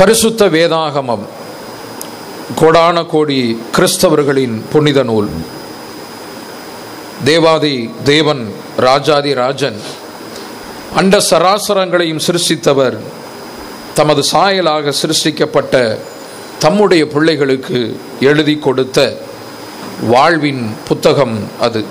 பரிசுத்த வேதாகமம் கோடான கோடி கிறிஸ்தவர்களின் புனித நூல் தேவாதி தேவன் ராஜாதி ராஜன் அண்ட சராசரங்களையும் சிருஷ்டித்தவர் தமது சாயலாக சிருஷ்டிக்கப்பட்ட தம்முடைய பிள்ளைகளுக்கு எழுதி கொடுத்த வாழ்வின் புத்தகம் அது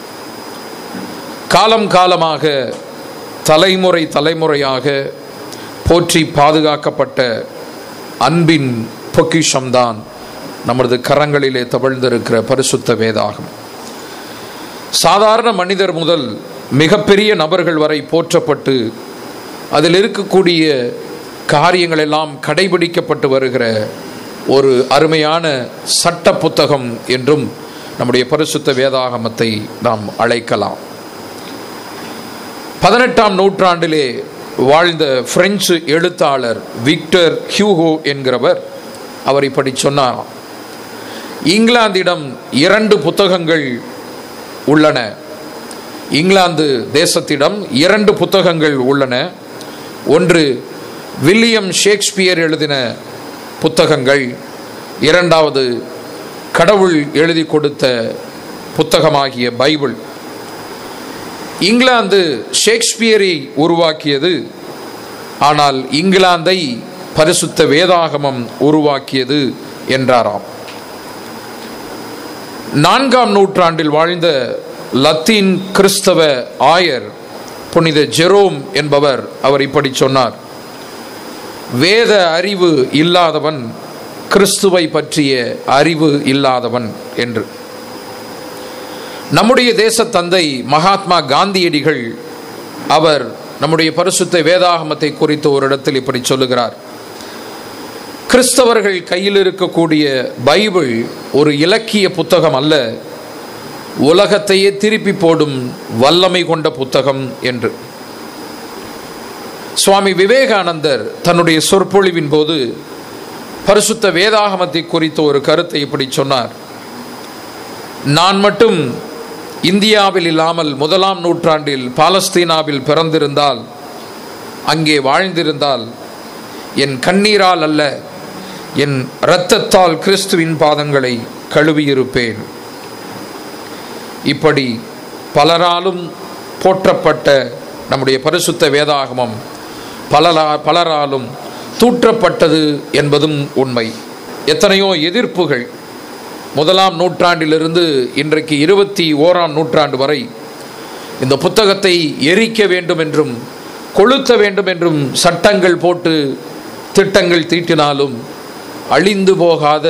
காலம் காலமாக தலைமுறை தலைமுறையாக போற்றி பாதுகாக்கப்பட்ட அன்பின் பொக்கிஷம்தான் நமது கரங்களிலே தவழ்ந்திருக்கிற பரிசுத்த வேதாகம் சாதாரண மனிதர் முதல் மிகப்பெரிய நபர்கள் வரை போற்றப்பட்டு அதில் இருக்கக்கூடிய காரியங்கள் எல்லாம் கடைபிடிக்கப்பட்டு வருகிற ஒரு அருமையான சட்ட புத்தகம் என்றும் நம்முடைய பரிசுத்த வேதாகமத்தை நாம் அழைக்கலாம் பதினெட்டாம் நூற்றாண்டிலே வாழ்ந்த பிரெஞ்சு எழுத்தாளர் விக்டர் ஹியூகோ என்கிறவர் அவர் இப்படி சொன்னார் இங்கிலாந்திடம் இரண்டு புத்தகங்கள் உள்ளன இங்கிலாந்து தேசத்திடம் இரண்டு புத்தகங்கள் உள்ளன ஒன்று வில்லியம் ஷேக்ஸ்பியர் எழுதின புத்தகங்கள் இரண்டாவது கடவுள் எழுதி கொடுத்த புத்தகமாகிய பைபிள் இங்கிலாந்து ஷேக்ஸ்பியரை உருவாக்கியது ஆனால் இங்கிலாந்தை பரிசுத்த வேதாகமம் உருவாக்கியது என்றாராம் நான்காம் நூற்றாண்டில் வாழ்ந்த லத்தீன் கிறிஸ்தவ ஆயர் புனித ஜெரோம் என்பவர் அவர் இப்படி சொன்னார் வேத அறிவு இல்லாதவன் கிறிஸ்துவை பற்றிய அறிவு இல்லாதவன் என்று நம்முடைய தேச தந்தை மகாத்மா காந்தியடிகள் அவர் நம்முடைய பரிசுத்த வேதாகமத்தை குறித்து ஒரு இடத்தில் இப்படி சொல்லுகிறார் கிறிஸ்தவர்கள் கையில் இருக்கக்கூடிய பைபிள் ஒரு இலக்கிய புத்தகம் அல்ல உலகத்தையே திருப்பி போடும் வல்லமை கொண்ட புத்தகம் என்று சுவாமி விவேகானந்தர் தன்னுடைய சொற்பொழிவின் போது பரிசுத்த வேதாகமத்தை குறித்த ஒரு கருத்தை இப்படி சொன்னார் நான் மட்டும் இந்தியாவில் இல்லாமல் முதலாம் நூற்றாண்டில் பாலஸ்தீனாவில் பிறந்திருந்தால் அங்கே வாழ்ந்திருந்தால் என் கண்ணீரால் அல்ல என் இரத்தத்தால் கிறிஸ்துவின் பாதங்களை கழுவியிருப்பேன் இப்படி பலராலும் போற்றப்பட்ட நம்முடைய பரிசுத்த வேதாகமம் பலரா பலராலும் தூற்றப்பட்டது என்பதும் உண்மை எத்தனையோ எதிர்ப்புகள் முதலாம் நூற்றாண்டிலிருந்து இன்றைக்கு இருபத்தி ஓராம் நூற்றாண்டு வரை இந்த புத்தகத்தை எரிக்க வேண்டும் என்றும் கொளுத்த வேண்டும் என்றும் சட்டங்கள் போட்டு திட்டங்கள் தீட்டினாலும் அழிந்து போகாத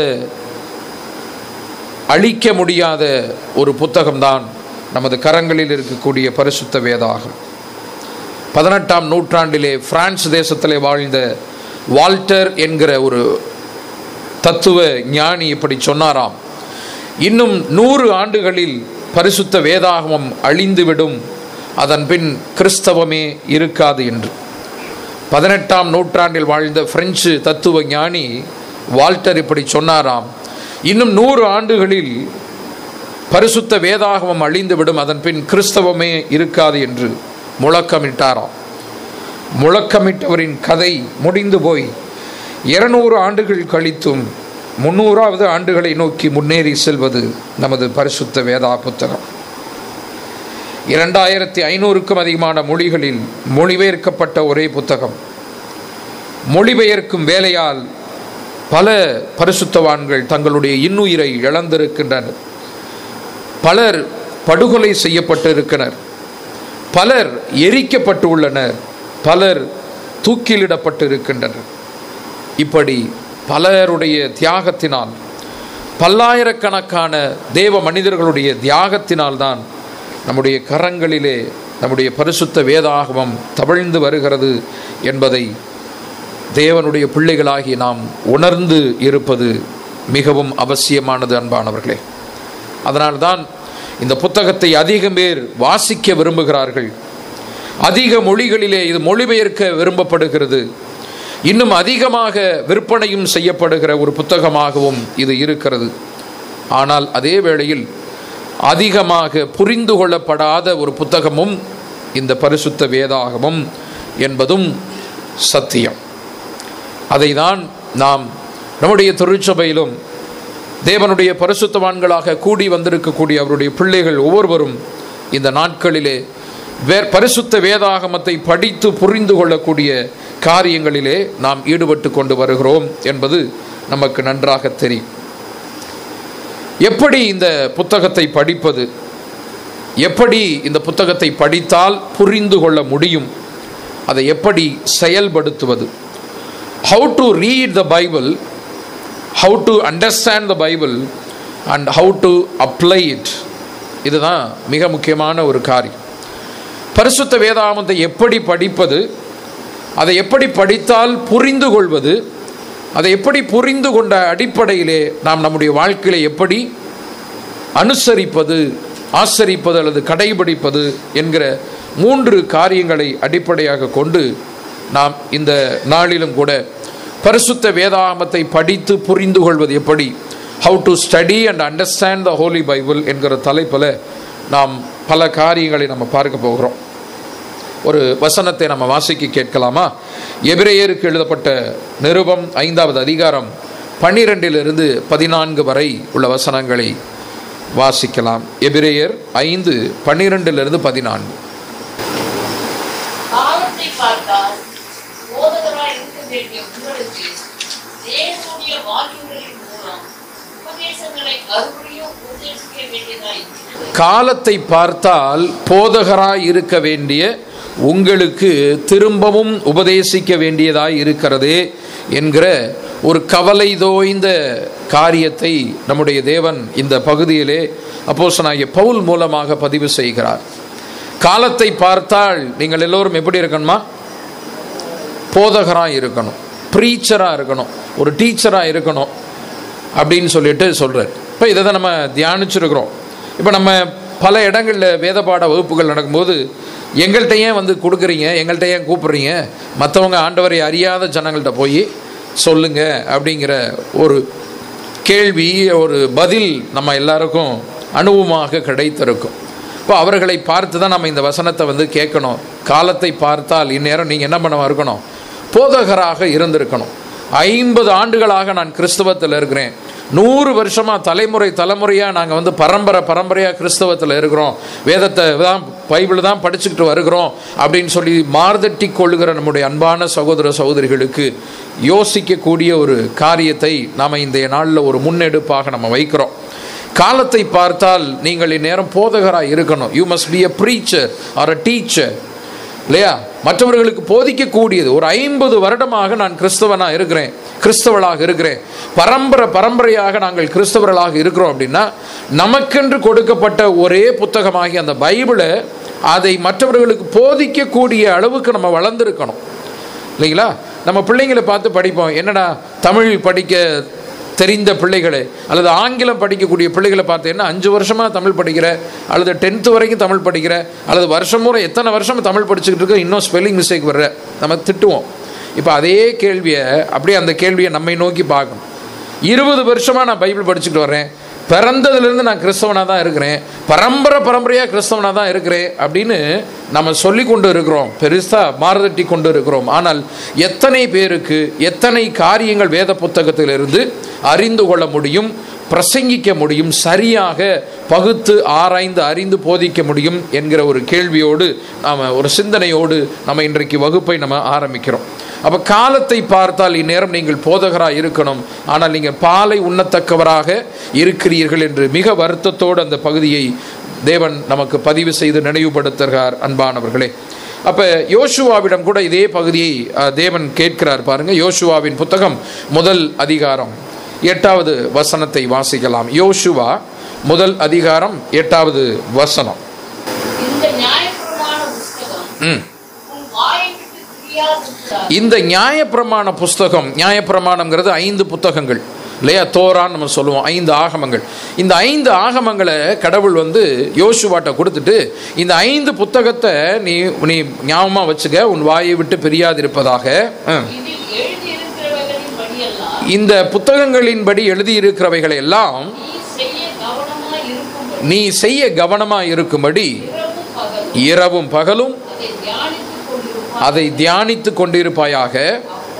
அழிக்க முடியாத ஒரு புத்தகம்தான் நமது கரங்களில் இருக்கக்கூடிய பரிசுத்த வேதாகும் பதினெட்டாம் நூற்றாண்டிலே பிரான்ஸ் தேசத்திலே வாழ்ந்த வால்டர் என்கிற ஒரு தத்துவ ஞானி இப்படி சொன்னாராம் இன்னும் நூறு ஆண்டுகளில் பரிசுத்த வேதாகமம் அழிந்துவிடும் அதன் பின் கிறிஸ்தவமே இருக்காது என்று பதினெட்டாம் நூற்றாண்டில் வாழ்ந்த பிரெஞ்சு தத்துவ ஞானி வால்டர் இப்படி சொன்னாராம் இன்னும் நூறு ஆண்டுகளில் பரிசுத்த வேதாகமம் அழிந்துவிடும் அதன் பின் கிறிஸ்தவமே இருக்காது என்று முழக்கமிட்டாராம் முழக்கமிட்டவரின் கதை முடிந்து போய் இருநூறு ஆண்டுகள் கழித்தும் முன்னூறாவது ஆண்டுகளை நோக்கி முன்னேறி செல்வது நமது பரிசுத்த வேதா புத்தகம் இரண்டாயிரத்தி ஐநூறுக்கும் அதிகமான மொழிகளில் மொழிபெயர்க்கப்பட்ட ஒரே புத்தகம் மொழிபெயர்க்கும் வேலையால் பல பரிசுத்தவான்கள் தங்களுடைய இன்னுயிரை இழந்திருக்கின்றனர் பலர் படுகொலை செய்யப்பட்டிருக்கினர் பலர் எரிக்கப்பட்டு உள்ளனர் பலர் தூக்கிலிடப்பட்டிருக்கின்றனர் இப்படி பலருடைய தியாகத்தினால் பல்லாயிரக்கணக்கான தேவ மனிதர்களுடைய தியாகத்தினால்தான் நம்முடைய கரங்களிலே நம்முடைய பரிசுத்த வேதாகமம் தவழ்ந்து வருகிறது என்பதை தேவனுடைய பிள்ளைகளாகி நாம் உணர்ந்து இருப்பது மிகவும் அவசியமானது அன்பானவர்களே அதனால்தான் இந்த புத்தகத்தை அதிகம் பேர் வாசிக்க விரும்புகிறார்கள் அதிக மொழிகளிலே இது மொழிபெயர்க்க விரும்பப்படுகிறது இன்னும் அதிகமாக விற்பனையும் செய்யப்படுகிற ஒரு புத்தகமாகவும் இது இருக்கிறது ஆனால் அதே வேளையில் அதிகமாக புரிந்து கொள்ளப்படாத ஒரு புத்தகமும் இந்த பரிசுத்த வேதாகமும் என்பதும் சத்தியம் அதை தான் நாம் நம்முடைய திருச்சபையிலும் தேவனுடைய பரிசுத்தவான்களாக கூடி வந்திருக்கக்கூடிய அவருடைய பிள்ளைகள் ஒவ்வொருவரும் இந்த நாட்களிலே வே பரிசுத்த வேதாகமத்தை படித்து புரிந்து கொள்ளக்கூடிய காரியங்களிலே நாம் ஈடுபட்டு கொண்டு வருகிறோம் என்பது நமக்கு நன்றாக தெரியும் எப்படி இந்த புத்தகத்தை படிப்பது எப்படி இந்த புத்தகத்தை படித்தால் புரிந்து கொள்ள முடியும் அதை எப்படி செயல்படுத்துவது how to read the Bible how to understand the Bible and how to apply it இதுதான் மிக முக்கியமான ஒரு காரியம் பரிசுத்த வேதாகமத்தை எப்படி படிப்பது அதை எப்படி படித்தால் புரிந்து கொள்வது அதை எப்படி புரிந்து கொண்ட அடிப்படையிலே நாம் நம்முடைய வாழ்க்கையில எப்படி அனுசரிப்பது ஆசரிப்பது அல்லது கடைபிடிப்பது என்கிற மூன்று காரியங்களை அடிப்படையாக கொண்டு நாம் இந்த நாளிலும் கூட பரிசுத்த வேதாகமத்தை படித்து புரிந்து கொள்வது எப்படி how to study and understand the Holy Bible என்கிற தலைப்பில் நாம் பல காரியங்களை நம்ம பார்க்க போகிறோம் ஒரு வசனத்தை நம்ம வாசிக்க கேட்கலாமா எபிரேயருக்கு எழுதப்பட்ட நிருபம் ஐந்தாவது அதிகாரம் பன்னிரெண்டிலிருந்து பதினான்கு வரை உள்ள வசனங்களை வாசிக்கலாம் எபிரேயர் ஐந்து பன்னிரெண்டிலிருந்து பதினான்கு காலத்தை பார்த்தால் போதகராய் இருக்க வேண்டிய உங்களுக்கு தேவனுடைய வாக்கியங்களின் மூலம் உபதேசங்களை மறுபடியும் உபதேசிக்க வேண்டியதாய் இருக்கிறது. காலத்தை பார்த்தால் போதகராய் இருக்க வேண்டிய உங்களுக்கு திரும்பவும் உபதேசிக்க வேண்டியதாய் இருக்கிறதே என்கிற ஒரு கவலை தோய்ந்த காரியத்தை நம்முடைய தேவன் இந்த பகுதியிலே அப்போஸ்தலனாகிய பவுல் மூலமாக பதிவு செய்கிறார் காலத்தை பார்த்தால் நீங்கள் எல்லோரும் எப்படி இருக்கணுமா போதகராக இருக்கணும் ப்ரீச்சராக இருக்கணும் ஒரு டீச்சராக இருக்கணும் அப்படின்னு சொல்லிட்டு சொல்கிறார் இப்போ இதை தான் நம்ம தியானிச்சிருக்கிறோம் இப்போ நம்ம பல இடங்களில் வேதபாட வகுப்புகள் நடக்கும்போது எங்கள்கிட்ட ஏன் வந்து கொடுக்குறீங்க எங்கள்கிட்ட ஏன் கூப்பிடுறீங்க மற்றவங்க ஆண்டவரை அறியாத ஜனங்கள்கிட்ட போய் சொல்லுங்க அப்படிங்கிற ஒரு கேள்வி ஒரு பதில் நம்ம எல்லாருக்கும் அனுபவமாக கிடைத்திருக்கும் இப்போ அவர்களை பார்த்து தான் நம்ம இந்த வசனத்தை வந்து கேட்கணும் காலத்தை பார்த்தால் இந்நேரம் நீங்கள் என்ன பண்ண இருக்கணும் போதகராக இருந்திருக்கணும் ஐம்பது ஆண்டுகளாக நான் கிறிஸ்தவத்தில் இருக்கிறேன் நூறு வருஷமாக தலைமுறை தலைமுறையாக நாங்கள் வந்து பரம்பரை பரம்பரையாக கிறிஸ்தவத்தில் இருக்கிறோம் வேதத்தை தான் பைபிள் தான் படிச்சுக்கிட்டு வருகிறோம் அப்படின்னு சொல்லி மார்தட்டி கொள்ளுகிற நம்முடைய அன்பான சகோதர சகோதரிகளுக்கு யோசிக்கக்கூடிய ஒரு காரியத்தை நாம் இந்த நாளில் ஒரு முன்னெடுப்பாக நம்ம வைக்கிறோம் காலத்தை பார்த்தால் நீங்கள் இந்நேரம் போதகராக இருக்கணும் you must be a preacher or a teacher இல்லையா மற்றவர்களுக்கு போதிக்கக்கூடியது ஒரு ஐம்பது வருடமாக நான் கிறிஸ்தவனாக இருக்கிறேன் கிறிஸ்தவளாக இருக்கிறேன் பரம்பரை பரம்பரையாக நாங்கள் கிறிஸ்தவர்களாக இருக்கிறோம் அப்படின்னா நமக்கென்று கொடுக்கப்பட்ட ஒரே புத்தகமாகி அந்த பைபிளை அதை மற்றவர்களுக்கு போதிக்கக்கூடிய அளவுக்கு நம்ம வளர்ந்துருக்கணும் இல்லைங்களா நம்ம பிள்ளைங்களை பார்த்து படிப்போம் என்னடா தமிழ் படிக்க தெரிந்த பிள்ளைகளை அல்லது ஆங்கிலம் படிக்கக்கூடிய பிள்ளைகளை பார்த்து என்ன அஞ்சு வருஷமாக தமிழ் படிக்கிற அல்லது டென்த்து வரைக்கும் தமிழ் படிக்கிற அல்லது வருஷம் முறை எத்தனை வருஷம் தமிழ் படிச்சுக்கிட்டு இருக்க இன்னும் ஸ்பெல்லிங் மிஸ்டேக் வர்ற நம்ம திட்டுவோம் இப்போ அதே கேள்வியை அப்படியே அந்த கேள்வியை நம்மை நோக்கி பார்க்கணும் இருபது வருஷமாக நான் பைபிள் படிச்சுட்டு வர்றேன் பிறந்ததுலேருந்து நான் கிறிஸ்தவனாக தான் இருக்கிறேன் பரம்பரை பரம்பரையாக கிறிஸ்தவனாக தான் இருக்கிறேன் அப்படின்னு நம்ம சொல்லி கொண்டு இருக்கிறோம் பெருசாக மாறுதட்டி கொண்டு இருக்கிறோம் ஆனால் எத்தனை பேருக்கு எத்தனை காரியங்கள் வேத புத்தகத்திலிருந்து அறிந்து கொள்ள முடியும் பிரசங்கிக்க முடியும் சரியாக பகுத்து ஆராய்ந்து அறிந்து போதிக்க முடியும் என்கிற ஒரு கேள்வியோடு நாம் ஒரு சிந்தனையோடு நம்ம இன்றைக்கு வகுப்பை நம்ம ஆரம்பிக்கிறோம் அப்போ காலத்தை பார்த்தால் இந்நேரம் நீங்கள் போதகராக இருக்கணும் ஆனால் நீங்கள் பாலை உண்ணத்தக்கவராக இருக்கிறீர்கள் என்று மிக வருத்தத்தோடு அந்த பகுதியை தேவன் நமக்கு பதிவு செய்து நினைவுபடுத்துகிறார் அன்பானவர்களே அப்போ யோசுவாவிடம் கூட இதே பகுதியை அஹ், தேவன் கேட்கிறார் பாருங்க யோசுவாவின் புத்தகம் முதல் அதிகாரம் எட்டாவது வசனத்தை வாசிக்கலாம் யோசுவா முதல் அதிகாரம் எட்டாவது வசனம் இந்த நியாயப்பிரமாண புஸ்தகம் ம் உன் வாயை விட்டு பிரியாதிருந்தால் இந்த நியாயப்பிரமாண புஸ்தகம் நியாயப்பிரமாணம்ங்கிறது ஐந்து புத்தகங்கள் இல்லையா தோரான்னு நம்ம சொல்லுவோம் ஐந்து ஆகமங்கள் இந்த ஐந்து ஆகமங்களை கடவுள் வந்து யோசுவாட்ட கொடுத்துட்டு இந்த ஐந்து புத்தகத்தை நீ நீ ஞாபகமாக வச்சுக்க உன் வாயை விட்டு பிரியாதிருப்பதாக ம். இதில் எழுதியிருக்கிறவர்களின் படியெல்லாம் இந்த புத்தகங்களின்படி எழுதியிருக்கிறவைகளை எல்லாம் நீ செய்ய கவனமாய் இருக்கும்படி நீ செய்ய கவனமாக இருக்கும்படி இரவும் பகலும் இரவும் பகலும் அதை தியானித்துக் கொண்டிருப்பாய் அதை தியானித்து கொண்டிருப்பாயாக அப்பொழுது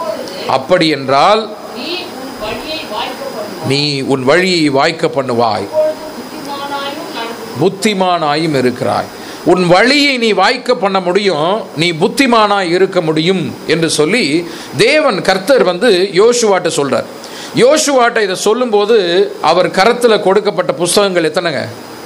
அப்படி என்றால் நீ உன் வழியை வாய்க்க பண்ணுவாய் நீ உன் வழியை வாய்க்க பண்ணுவாய் அப்பொழுது புத்திமானாயும் நடந்து புத்திமானாயும் இருக்கிறாய் உன் வழியை நீ வாய்க்க பண்ண முடியும் நீ புத்திமானாய் இருக்க முடியும் என்று சொல்லி தேவன் கர்த்தர் வந்து யோசுவாட்ட சொல்றார் யோசுவாட்ட இதை சொல்லும்போது அவர் கரத்தில் கொடுக்கப்பட்ட புஸ்தகங்கள் எத்தனைங்க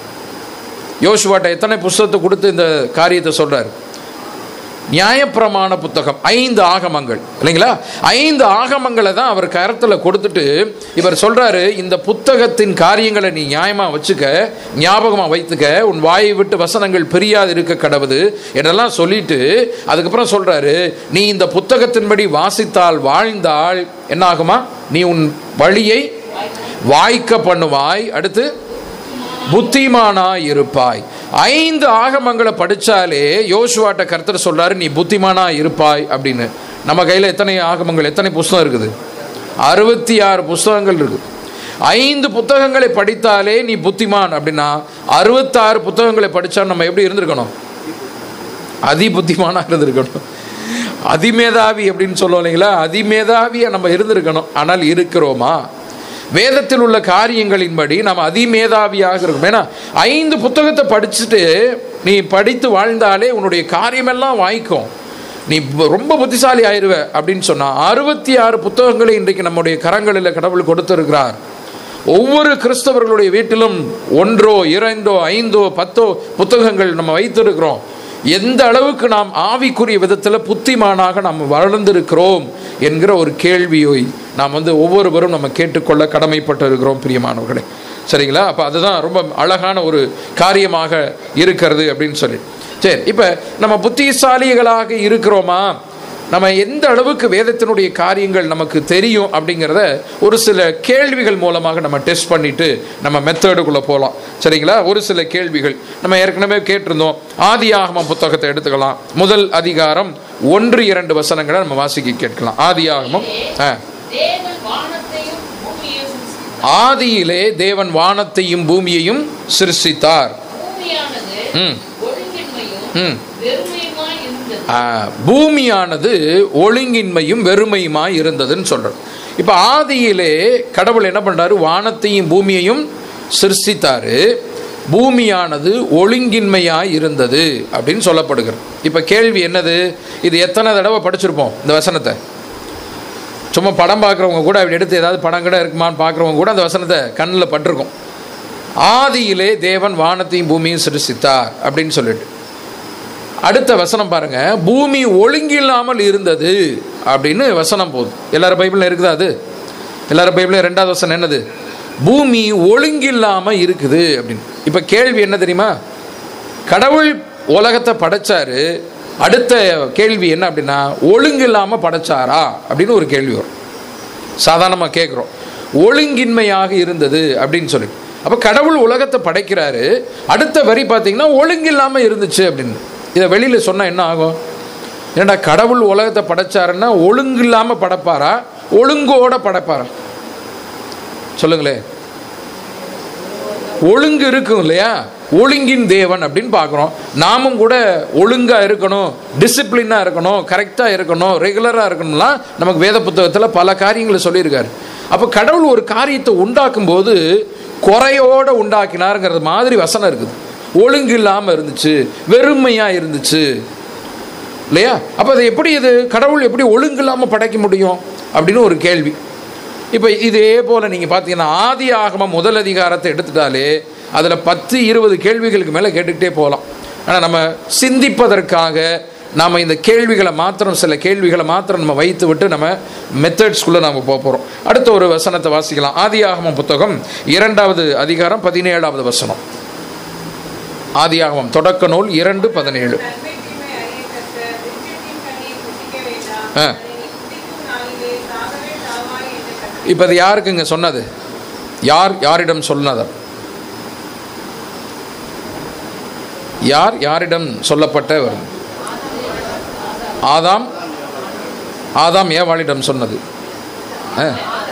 யோசுவாட்ட எத்தனை புஸ்தகத்தை கொடுத்து இந்த காரியத்தை சொல்றார் நியாயப்பிரமாண புத்தகம் ஐந்து ஆகமங்கள் இல்லைங்களா ஐந்து ஆகமங்களை தான் அவர் கரத்தில் கொடுத்துட்டு இவர் சொல்றாரு இந்த புத்தகத்தின் காரியங்களை நீ நியாயமா வச்சுக்க ஞாபகமா வைத்துக்க உன் வாயை விட்டு வசனங்கள் பிரியாது இருக்க கடவுது என்றெல்லாம் சொல்லிட்டு அதுக்கப்புறம் சொல்றாரு நீ இந்த புத்தகத்தின்படி வாசித்தால் வாழ்ந்தால் என்ன ஆகுமா நீ உன் வழியை வாய்க்க பண்ணுவாய் அடுத்து புத்திமானாய் இருப்பாய் ஐந்து ஆகமங்களை படிச்சாலே யோசுவாட்ட கர்த்தர் சொல்றாரு நீ புத்திமானா இருப்பாய் அப்படின்னு நம்ம கையில் எத்தனை ஆகமங்கள் எத்தனை புஸ்தகம் இருக்குது அறுபத்தி ஆறு புஸ்தகங்கள் இருக்கு ஐந்து புத்தகங்களை படித்தாலே நீ புத்திமான் அப்படின்னா அறுபத்தாறு புத்தகங்களை படிச்சா நம்ம எப்படி இருந்திருக்கணும் அதி புத்திமானா இருந்திருக்கணும் அதிமேதாவி அப்படின்னு சொல்லுவோம் இல்லைங்களா அதிமேதாவியா நம்ம இருந்திருக்கணும் ஆனால் இருக்கிறோமா வேதத்தில் உள்ள காரியங்களின்படி நம்ம அதிமேதாவியாக இருக்கும் ஏன்னா ஐந்து புத்தகத்தை படிச்சுட்டு நீ படித்து வாழ்ந்தாலே உன்னுடைய காரியமெல்லாம் வாய்க்கும் நீ ப- ரொம்ப புத்திசாலி ஆயிருவ அப்படின்னு சொன்னா அறுபத்தி ஆறு புத்தகங்களை இன்றைக்கு நம்முடைய கரங்களில் கடவுள் கொடுத்திருக்கிறார் ஒவ்வொரு கிறிஸ்தவர்களுடைய வீட்டிலும் ஒன்றோ இரண்டோ ஐந்தோ பத்தோ புத்தகங்கள் நம்ம வைத்திருக்கிறோம் எந்த அளவுக்கு நாம் ஆவிக்குரிய விதத்தில் புத்திமானாக நாம் வளர்ந்திருக்கிறோம் என்கிற ஒரு கேள்வியை நாம் வந்து ஒவ்வொருவரும் நம்ம கேட்டுக்கொள்ள கடமைப்பட்டு இருக்கிறோம் பிரியமானவர்களே சரிங்களா அப்போ அதுதான் ரொம்ப அழகான ஒரு காரியமாக இருக்கிறது அப்படின்னு சொல்லி சரி இப்போ நம்ம புத்திசாலிகளாக இருக்கிறோமா நம்ம எந்த அளவுக்கு வேதத்தினுடைய காரியங்கள் நமக்கு தெரியும் அப்படிங்கிறத ஒரு சில கேள்விகள் மூலமாக நம்ம டெஸ்ட் பண்ணிட்டு நம்ம மெத்தடுக்குள்ளே போகலாம் சரிங்களா ஒரு சில கேள்விகள் நம்ம ஏற்கனவே கேட்டிருந்தோம் ஆதியாகம புத்தகத்தை எடுத்துக்கலாம் முதல் அதிகாரம் ஒன்று இரண்டு வசனங்களை நம்ம வாசிக்க கேட்கலாம் ஆதியாகமம் ஆ தேவன் வானத்தையும் பூமியையும் சிருஷ்டித்தார். ஆதியிலே தேவன் வானத்தையும் பூமியையும் சிருஷ்டித்தார் பூமியானது ம் ஒழுங்கின்மையும் ம் வெறுமையுமாய் இருந்தது ஆ, பூமியானது ஒழுங்கின்மையும் வெறுமையுமாய் இருந்ததுன்னு சொல்றார் இப்போ ஆதியிலே கடவுள் என்ன பண்றாரு வானத்தையும் பூமியையும் சிருஷ்டித்தாரு பூமியானது ஒழுங்கின்மையாய் இருந்தது அப்படின்னு சொல்லப்படுகிறது இப்போ கேள்வி என்னது இது எத்தனை தடவை படிச்சிருப்போம் இந்த வசனத்தை சும்மா படம் பார்க்குறவங்க கூட அப்படி எடுத்து ஏதாவது படம் கூட இருக்குமான்னு பார்க்குறவங்க கூட அந்த வசனத்தை கண்ணில் பட்டிருக்கும் ஆதியிலே தேவன் வானத்தையும் பூமியும் சிருஷ்டித்தார் அப்படின்னு சொல்லிட்டு அடுத்த வசனம் பாருங்க பூமி ஒழுங்கில்லாமல் இருந்தது அப்படின்னு வசனம் போகுது எல்லாரும் பைபிளில் இருக்குதா அது எல்லாரும் பைபிளில் ரெண்டாவது வசனம் என்னது பூமி ஒழுங்கில்லாம இருக்குது அப்படின்னு இப்போ கேள்வி என்ன தெரியுமா கடவுள் உலகத்தை படைச்சாரு அடுத்த கேள்வி என்ன அப்படின்னா ஒழுங்கு இல்லாமல் படைச்சாரா அப்படின்னு ஒரு கேள்வி வரும் சாதாரணமாக கேட்குறோம் ஒழுங்கின்மையாக இருந்தது அப்படின்னு சொல்லி அப்போ கடவுள் உலகத்தை படைக்கிறாரு அடுத்த வரி பார்த்தீங்கன்னா ஒழுங்கு இல்லாமல் இருந்துச்சு அப்படின்னு இதை வெளியில் சொன்னால் என்ன ஆகும் ஏன்டா கடவுள் உலகத்தை படைச்சாருன்னா ஒழுங்கு இல்லாமல் படைப்பாரா ஒழுங்கோட படைப்பாரா சொல்லுங்களேன் ஒழுங்கு இருக்கும் இல்லையா ஒழுங்கின் தேவன் அப்படின்னு பார்க்குறோம் நாமும் கூட ஒழுங்காக இருக்கணும் டிசிப்ளினாக இருக்கணும் கரெக்டாக இருக்கணும் ரெகுலராக இருக்கணும்லாம் நமக்கு வேத புத்தகத்தில் பல காரியங்களை சொல்லியிருக்காரு அப்போ கடவுள் ஒரு காரியத்தை உண்டாக்கும் போது குறையோட உண்டாக்கினாருங்கிறது மாதிரி வசனம் இருக்குது ஒழுங்கு இல்லாமல் இருந்துச்சு வெறுமையாக இருந்துச்சு இல்லையா அப்போ அது எப்படி இது கடவுள் எப்படி ஒழுங்கு இல்லாமல் படைக்க முடியும் அப்படின்னு ஒரு கேள்வி இப்போ இதே போல் நீங்கள் பார்த்தீங்கன்னா ஆதி ஆகமம் முதல் அதிகாரத்தை எடுத்துட்டாலே அதில் பத்து இருபது கேள்விகளுக்கு மேலே கேட்டுக்கிட்டே போகலாம் ஆனால் நம்ம சிந்திப்பதற்காக நாம் இந்த கேள்விகளை மாத்திரம் சில கேள்விகளை மாத்திரம் நம்ம வைத்து விட்டு நம்ம மெத்தட்ஸ்குள்ளே நம்ம போக போகிறோம் அடுத்த ஒரு வசனத்தை வாசிக்கலாம் ஆதி ஆகமம் புத்தகம் இரண்டாவது அதிகாரம் பதினேழாவது வசனம் ஆதியாகமம் தொடக்க நூல் இரண்டு பதினேழு நன்மை தீமை அறிய கற்க, விருட்சத்தின் கனியை புசிக்க வேண்டாம். ஆ. அதை நீ புசிக்கும் நாளிலே சாகவே சாவாய் என்று கற்பித்தார். இப்போ அது யாருக்குங்க சொன்னது யார் யாரிடம் சொன்னது யார் யாரிடம் சொல்லப்பட்ட வரும் ஆதாம் ஆதாம் ஏவாளிடம் சொன்னது ஆ.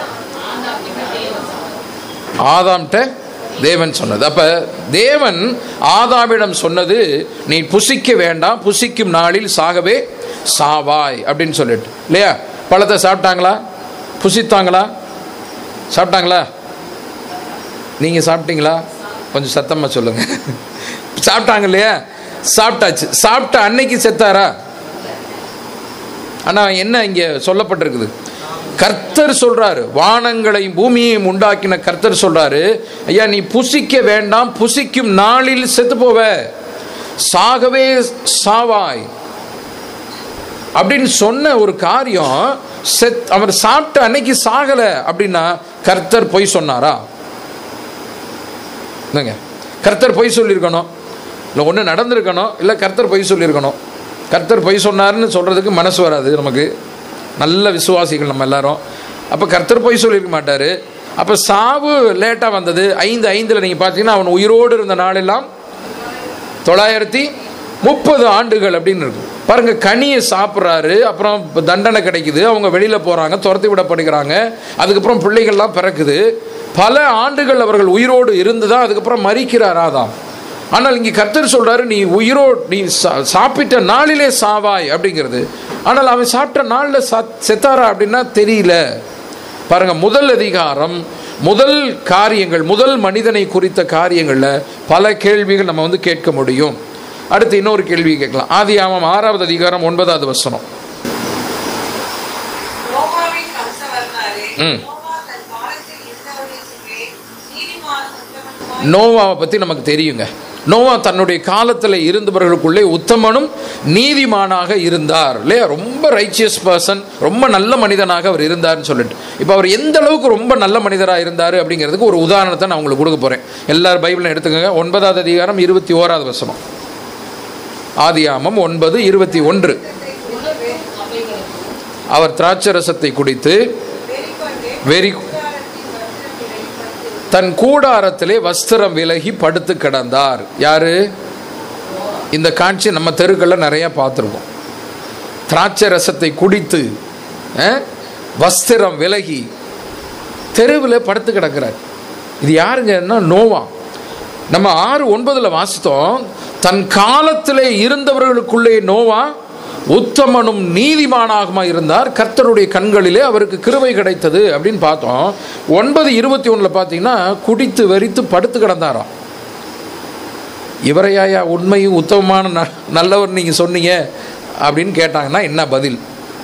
ஆதாம்கிட்ட தேவன் சொன்னது அப்ப தேவன் ஆதாமிடம் சொன்னது நீ புசிக்க வேண்டாம் புசிக்கும் நாளில் சாகவே சாவாய் அப்படின்னு சொல்லிட்டு இல்லையா பழத்தை சாப்பிட்டாங்களா புசித்தாங்களா சாப்பிட்டாங்களா நீங்கள் சாப்பிட்டீங்களா கொஞ்சம் சத்தமாக சொல்லுங்க சாப்பிட்டாங்க இல்லையா சாப்பிட்டாச்சு சாப்பிட்ட அன்னைக்கு செத்தாரா ஆனால் என்ன இங்கே சொல்லப்பட்டிருக்குது கர்த்தர் சொல்றாரு வானங்களையும் பூமியையும் உண்டாக்கின கர்த்தர் சொல்றாரு ஐயா நீ புசிக்க வேண்டாம் புசிக்கும் நாளில் செத்து போவ சாகவே சாவாய் அப்படின்னு சொன்ன ஒரு காரியம் செத் அவர் சாப்பிட்ட அன்னைக்கு சாகல அப்படின்னா கர்த்தர் பொய் சொன்னாரா என்னங்க கர்த்தர் பொய் சொல்லியிருக்கணும் இல்லை ஒன்று நடந்திருக்கணும் இல்லை கர்த்தர் பொய் சொல்லியிருக்கணும் கர்த்தர் பொய் சொன்னாருன்னு சொல்கிறதுக்கு மனசு வராது நமக்கு நல்ல விசுவாசிகள் நம்ம எல்லாரும் அப்போ கர்த்தர் பொய் சொல்லியிருக்க மாட்டார் அப்போ சாவு லேட்டாக வந்தது ஐந்து ஐந்தில் நீங்கள் பார்த்தீங்கன்னா அவன் உயிரோடு இருந்த நாளெல்லாம் தொள்ளாயிரத்தி முப்பது ஆண்டுகள் அப்படின்னு இருக்கும் பாருங்க கனியை சாப்பிட்றாரு அப்புறம் இப்ப தண்டனை கிடைக்குது அவங்க வெளியில் போகிறாங்க துரத்தி விடப்படுகிறாங்க அதுக்கப்புறம் பிள்ளைகள்லாம் பிறக்குது பல ஆண்டுகள் அவர்கள் உயிரோடு இருந்து தான் அதுக்கப்புறம் மறிக்கிறார் ஆதாம் ஆனால் இங்கே கர்த்தர் சொல்றாரு நீ உயிரோ நீ சா- சாப்பிட்ட நாளிலே சாவாய் அப்படிங்கிறது ஆனால் அவன் சாப்பிட்ட நாளில் சத் செத்தாரா அப்படின்னா தெரியல பாருங்க முதல் அதிகாரம் முதல் காரியங்கள் முதல் மனிதனை குறித்த காரியங்களில் பல கேள்விகள் நம்ம வந்து கேட்க முடியும் அடுத்து இன்னொரு கேள்வி கேட்கலாம் ஆதியாமம் ஆறாவது அதிகாரம் ஒன்பதாவது வசனம் நோவாவின் வம்ச வரலாறு ம். நோவா தன் காலத்தில் இருந்தவர்களுக்கு நீதிமான் உத்தமனுமாய் நோவாவை பற்றி நமக்கு தெரியுங்க நோவா தன்னுடைய காலத்தில் இருந்தவர்களுக்குள்ளே உத்தமனும் நீதிமானாக இருந்தார் இல்லையா ரொம்ப ரைச்சியஸ் பர்சன் ரொம்ப நல்ல மனிதனாக அவர் இருந்தார்னு சொல்லிட்டு இப்போ அவர் எந்த அளவுக்கு ரொம்ப நல்ல மனிதராக இருந்தார் அப்படிங்கிறதுக்கு ஒரு உதாரணத்தை நான் உங்களுக்கு கொடுக்க போகிறேன் எல்லாரும் பைபிளும் எடுத்துக்கோங்க ஒன்பதாவது அதிகாரம் இருபத்தி ஓராவது வசனம் ஆதியாமம் ஒன்பது இருபத்தி ஒன்று உணவும் அவைகளுக்கும் அவர் திராட்சரசத்தை குடித்து வெறிக்கொண்டு வெறி கூடாரத்தின் வஸ்திரம் விலகி தன் கூடாரத்திலே வஸ்திரம் விலகி படுத்து படுத்து கிடந்தார் யாரு இந்த காட்சி நம்ம தெருக்களில் நிறைய பார்த்துருக்கோம் திராட்சை ரசத்தை குடித்து அஹ், வஸ்திரம் விலகி தெருவில் படுத்து கிடக்கிறார் இது யாருங்கன்னா நோவா நம்ம ஆறு ஒன்பதுல வாசித்தோம் தன் காலத்திலே இருந்தவர்களுக்குள்ளே நோவா உத்தமனும் நீதிமானாகுமா இருந்தார் கர்த்தருடைய கண்களிலே அவருக்கு கிருபை கிடைத்தது அப்படின்னு பார்த்தோம் ஒன்பது இருபத்தி ஒன்றில் பார்த்தீங்கன்னா குடித்து வெறித்து படுத்து கிடந்தாராம் இவரையாயா உண்மையும் உத்தமமான ந- நல்லவர் நீங்கள் சொன்னீங்க அப்படின்னு கேட்டாங்கன்னா என்ன பதில்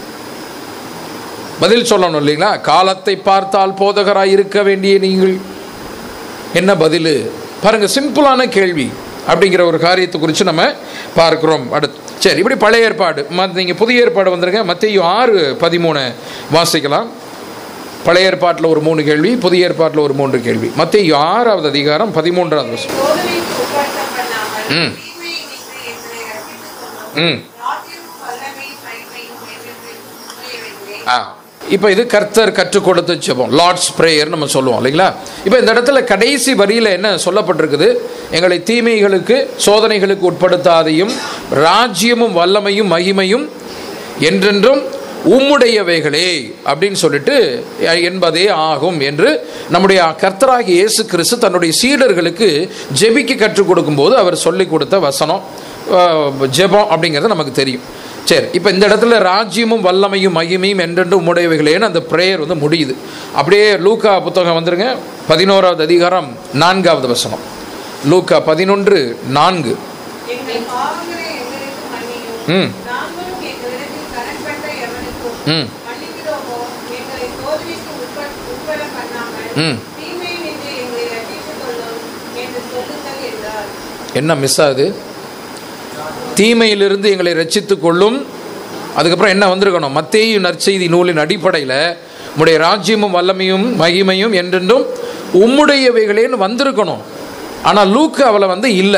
பதில் சொல்லணும் இல்லைங்களா காலத்தை பார்த்தால் போதகராய் இருக்க வேண்டிய நீங்கள் என்ன பதில் பாருங்க சிம்பிளான கேள்வி அப்படிங்கிற ஒரு காரியத்தை குறித்து நம்ம பார்க்கிறோம் அடுத்து சரி இப்படி பழைய ஏற்பாடு ம- நீங்க புதிய ஏற்பாடு வந்துருங்க மத்திய ஆறு பதிமூணு வாசிக்கலாம் பழைய ஏற்பாட்டில் ஒரு மூணு கேள்வி புதிய ஏற்பாட்டில் ஒரு மூன்று கேள்வி மத்திய ஆறாவது அதிகாரம் பதிமூன்றாவது வருஷம் சோதனைக்கு உட்படுத்த பண்ணாமல் ம். தீமையை நின்று எங்களை ரட்சித்துக் கொள்ளும் ம் ராஜ்யமும் வல்லமையும் மகிமையும் என்றென்றும் உரியவைகளே. ஆ இப்போ இது கர்த்தர் கற்றுக் கொடுத்த ஜெபம் லார்ட்ஸ் ப்ரேயர் நம்ம சொல்லுவோம் இல்லைங்களா இப்போ இந்த இடத்துல கடைசி வரியில் என்ன சொல்லப்பட்டிருக்குது எங்களை தீமைகளுக்கு சோதனைகளுக்கு உட்படுத்தாதையும் ராஜ்யமும் வல்லமையும் மகிமையும் என்றென்றும் உம்முடையவைகளே அப்படின்னு சொல்லிட்டு அஹ், என்பதே ஆகும் என்று நம்முடைய கர்த்தராகிய இயேசு கிறிஸ்து தன்னுடைய சீடர்களுக்கு ஜெபிக்க கற்றுக் கொடுக்கும்போது அவர் சொல்லிக் கொடுத்த வசனம் அஹ், ஜெபம் அப்படிங்கிறது நமக்கு தெரியும் சரி இப்போ இந்த இடத்துல ராஜ்யமும் வல்லமையும் மகிமையும் என்றென்றும் உம்முடையவைகளேன்னு அந்த ப்ரேயர் வந்து முடியுது அப்படியே லூக்கா புத்தகம் வந்துருங்க பதினோராவது அதிகாரம் நான்காவது வசனம் லூக்கா பதினொன்று நான்கு எங்கள் பாவங்களை எங்களுக்கு மன்னியும் ம் நாங்களும் எங்களிடத்தில் கடன்பட்ட எவனுக்கும் ம் மன்னிக்கிறோமோ எங்களை சோதனைக்கு உட்பட உட்பட பண்ணாமல் ம் தீமையை நின்று எங்களை ரட்சித்துக் கொள்ளும் என்று சொல்லுங்கள் என்றார் என்ன மிஸ் ஆகுது தீமையிலிருந்து எங்களை ரட்சித்துக் கொள்ளும் அதுக்கப்புறம் என்ன வந்திருக்கணும் மத்தேயு நற்செய்தி நூலின் அடிப்படையில் உம்முடைய ராஜ்யமும் வல்லமையும் மகிமையும் என்றென்றும் உம்முடையவைகளேன்னு வந்திருக்கணும் ஆனால் லூக்கா அவளை வந்து இல்லை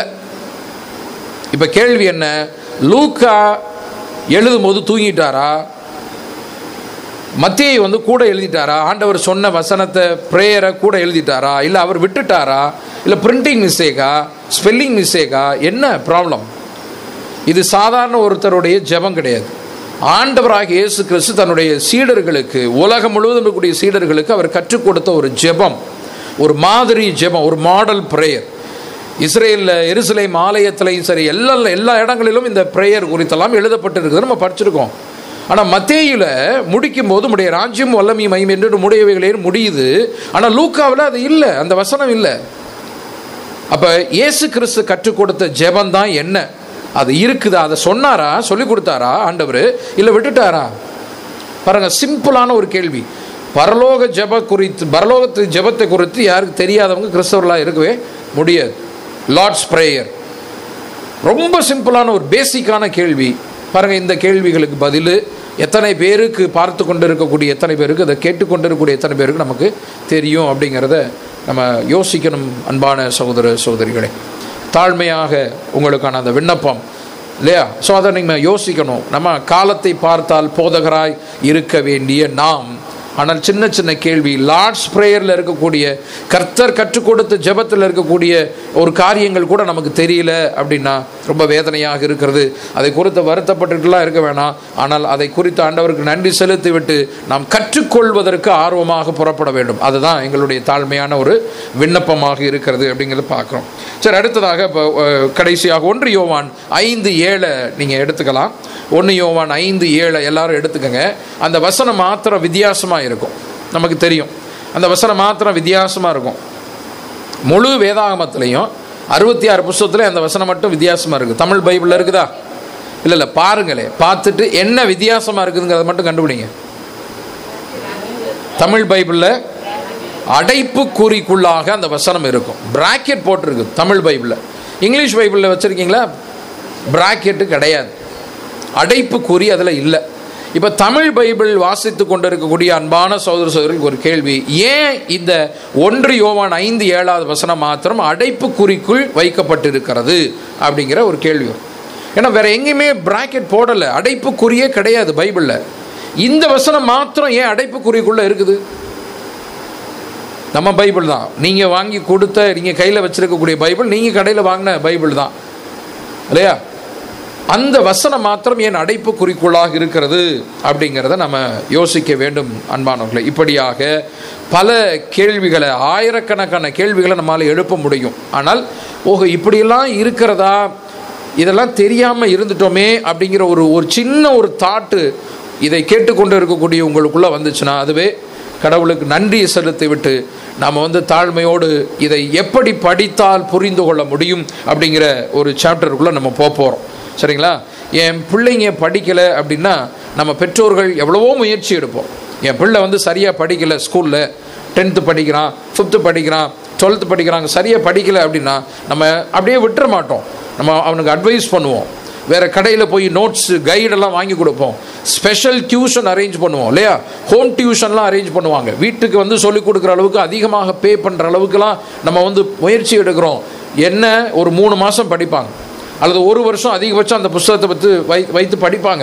இப்போ கேள்வி என்ன லூக்கா எழுதும்போது தூங்கிட்டாரா மத்தியை வந்து கூட எழுதிட்டாரா ஆண்டவர் சொன்ன வசனத்தை ப்ரேயரை கூட எழுதிட்டாரா இல்லை அவர் விட்டுட்டாரா இல்லை பிரிண்டிங் மிஸ்டேக்கா ஸ்பெல்லிங் மிஸ்டேக்கா என்ன ப்ராப்ளம் இது சாதாரண ஒருத்தருடைய ஜெபம் கிடையாது ஆண்டவராகிய இயேசு கிறிஸ்து தன்னுடைய சீடர்களுக்கு உலகம் முழுவதும் இருக்கக்கூடிய சீடர்களுக்கு அவர் கற்றுக் கொடுத்த ஒரு ஜெபம் ஒரு மாதிரி ஜெபம் ஒரு மாடல் ப்ரேயர் இஸ்ரேலில் எருசலேம் ஆலயத்திலையும் சரி எல்லா எல்லா இடங்களிலும் இந்த ப்ரேயர் குறித்தெல்லாம் எழுதப்பட்டிருக்குது நம்ம படிச்சிருக்கோம் ஆனால் மத்தேயில முடிக்கும் போது உடைய ராஜ்யம் வல்லமை மையம் என்று முடியவைகளே முடியுது ஆனால் லூக்காவில் அது இல்லை அந்த வசனம் இல்லை அப்ப இயேசு கிறிஸ்து கற்றுக் கொடுத்த ஜெபம் தான் என்ன அது இருக்குதா அதை சொன்னாரா சொல்லி கொடுத்தாரா ஆண்டவர் இல்லை விட்டுட்டாரா பாருங்க சிம்பிளான ஒரு கேள்வி பரலோக ஜெப குறித்து பரலோகத்து ஜெபத்தை குறித்து யாருக்கு தெரியாதவங்க கிறிஸ்தவர்களாக இருக்கவே முடியாது லார்ட்ஸ் பிரேயர் ரொம்ப சிம்பிளான ஒரு பேசிக்கான கேள்வி பாருங்க இந்த கேள்விகளுக்கு பதில் எத்தனை பேருக்கு பார்த்து கொண்டு இருக்கக்கூடிய எத்தனை பேருக்கு அதை கேட்டுக்கொண்டு இருக்கக்கூடிய எத்தனை பேருக்கு நமக்கு தெரியும் அப்படிங்கிறத நம்ம யோசிக்கணும் அன்பான சகோதர சகோதரிகளே தாழ்மையாக உங்களுக்கான அந்த விண்ணப்பம் இல்லையா ஸோ அதை நீங்கள் யோசிக்கணும் நம்ம காலத்தை பார்த்தால் போதகராய் இருக்க வேண்டிய நாம் ஆனால் சின்ன சின்ன கேள்வி லார்ட்ஸ் ப்ரேயரில் இருக்கக்கூடிய கர்த்தர் கற்றுக் கொடுத்த ஜெபத்தில் இருக்கக்கூடிய ஒரு காரியங்கள் கூட நமக்கு தெரியல அப்படின்னா ரொம்ப வேதனையாக இருக்கிறது அதை குறித்து வருத்தப்பட்டுட்டுலாம் இருக்க வேணாம் ஆனால் அதை குறித்து ஆண்டவருக்கு நன்றி செலுத்தி விட்டு நாம் கற்றுக்கொள்வதற்கு ஆர்வமாக புறப்பட வேண்டும் அதுதான் எங்களுடைய தாழ்மையான ஒரு விண்ணப்பமாக இருக்கிறது அப்படிங்கிறத பார்க்குறோம் சரி அடுத்ததாக இப்போ அஹ், கடைசியாக ஒன்று யோவான் ஐந்து ஏழை நீங்கள் எடுத்துக்கலாம் ஒன்று யோவான் ஐந்து ஏழை எல்லாரும் எடுத்துக்கங்க அந்த வசனம் மாத்திரம் வித்தியாசமாக இருக்கும் நமக்கு தெரியும் அந்த வசனம் மாத்திரம் வித்தியாசமாக இருக்கும் முழு வேதாகமத்திலையும் அறுபத்தி ஆறு புஸ்தகத்துல அந்த வசனம் மட்டும் வித்தியாசமாக இருக்குது தமிழ் பைபிளில் இருக்குதா இல்லை இல்லை பாருங்களே பார்த்துட்டு என்ன வித்தியாசமாக இருக்குதுங்கிறத மட்டும் கண்டுபிடிங்க தமிழ் பைபிளில் அடைப்பு குறிக்குள்ளாக அந்த வசனம் இருக்கும் பிராக்கெட் போட்டிருக்கு தமிழ் பைபிளில் இங்கிலீஷ் பைபிளில் வச்சுருக்கீங்களா பிராக்கெட்டு கிடையாது அடைப்பு குறி அதில் இல்லை இப்போ தமிழ் பைபிள் வாசித்து கொண்டிருக்கக்கூடிய அன்பான சகோதர சகோதரர்களுக்கு ஒரு கேள்வி ஏன் இந்த ஒன்று யோவான் ஐந்து ஏழாவது வசனம் மாத்திரம் அடைப்பு குறிக்குள் வைக்கப்பட்டிருக்கிறது அப்படிங்கிற ஒரு கேள்வி வரும் ஏன்னா வேற எங்கேயுமே பிராக்கெட் போடலை அடைப்பு குறியே கிடையாது பைபிளில் இந்த வசனம் மாத்திரம் ஏன் அடைப்பு குறிக்குள்ள இருக்குது நம்ம பைபிள் தான் நீங்கள் வாங்கி கொடுத்த நீங்கள் கையில் வச்சிருக்கக்கூடிய பைபிள் நீங்கள் கடையில் வாங்கின பைபிள் தான் இல்லையா அந்த வசனம் மாத்திரம் ஏன் அடைப்பு குறிக்குள்ளாக இருக்கிறது அப்படிங்கிறத நம்ம யோசிக்க வேண்டும் அன்பானவர்களே இப்படியாக பல கேள்விகளை ஆயிரக்கணக்கான கேள்விகளை நம்மால் எழுப்ப முடியும் ஆனால் ஓஹோ இப்படியெல்லாம் இருக்கிறதா இதெல்லாம் தெரியாமல் இருந்துட்டோமே அப்படிங்கிற ஒரு ஒரு சின்ன ஒரு தாட்டு இதை கேட்டுக்கொண்டு இருக்கக்கூடிய உங்களுக்குள்ளே வந்துச்சுன்னா அதுவே கடவுளுக்கு நன்றி செலுத்தி விட்டு நாம் வந்து தாழ்மையோடு இதை எப்படி படித்தால் புரிந்து கொள்ள முடியும் அப்படிங்கிற ஒரு சாப்டருக்குள்ளே நம்ம போக போகிறோம் சரிங்களா என் பிள்ளைங்க படிக்கலை அப்படின்னா நம்ம பெற்றோர்கள் எவ்வளவோ முயற்சி எடுப்போம் என் பிள்ளை வந்து சரியாக படிக்கலை ஸ்கூலில் டென்த்து படிக்கிறான் ஃபிஃப்த்து படிக்கிறான் டுவெல்த்து படிக்கிறாங்க சரியாக படிக்கலை அப்படின்னா நம்ம அப்படியே விட்டுற மாட்டோம் நம்ம அவனுக்கு அட்வைஸ் பண்ணுவோம் வேறு கடையில் போய் நோட்ஸ் கைடெல்லாம் வாங்கி கொடுப்போம் ஸ்பெஷல் டியூஷன் அரேஞ்ச் பண்ணுவோம் இல்லையா ஹோம் டியூஷன்லாம் அரேஞ்ச் பண்ணுவாங்க வீட்டுக்கு வந்து சொல்லிக் கொடுக்குற அளவுக்கு அதிகமாக பே பண்ணுற அளவுக்குலாம் நம்ம வந்து முயற்சி எடுக்கிறோம் என்ன ஒரு மூணு மாதம் படிப்பாங்க அல்லது ஒரு வருஷம் அதிகபட்சம் அந்த புஸ்தகத்தை பற்றி வை வைத்து படிப்பாங்க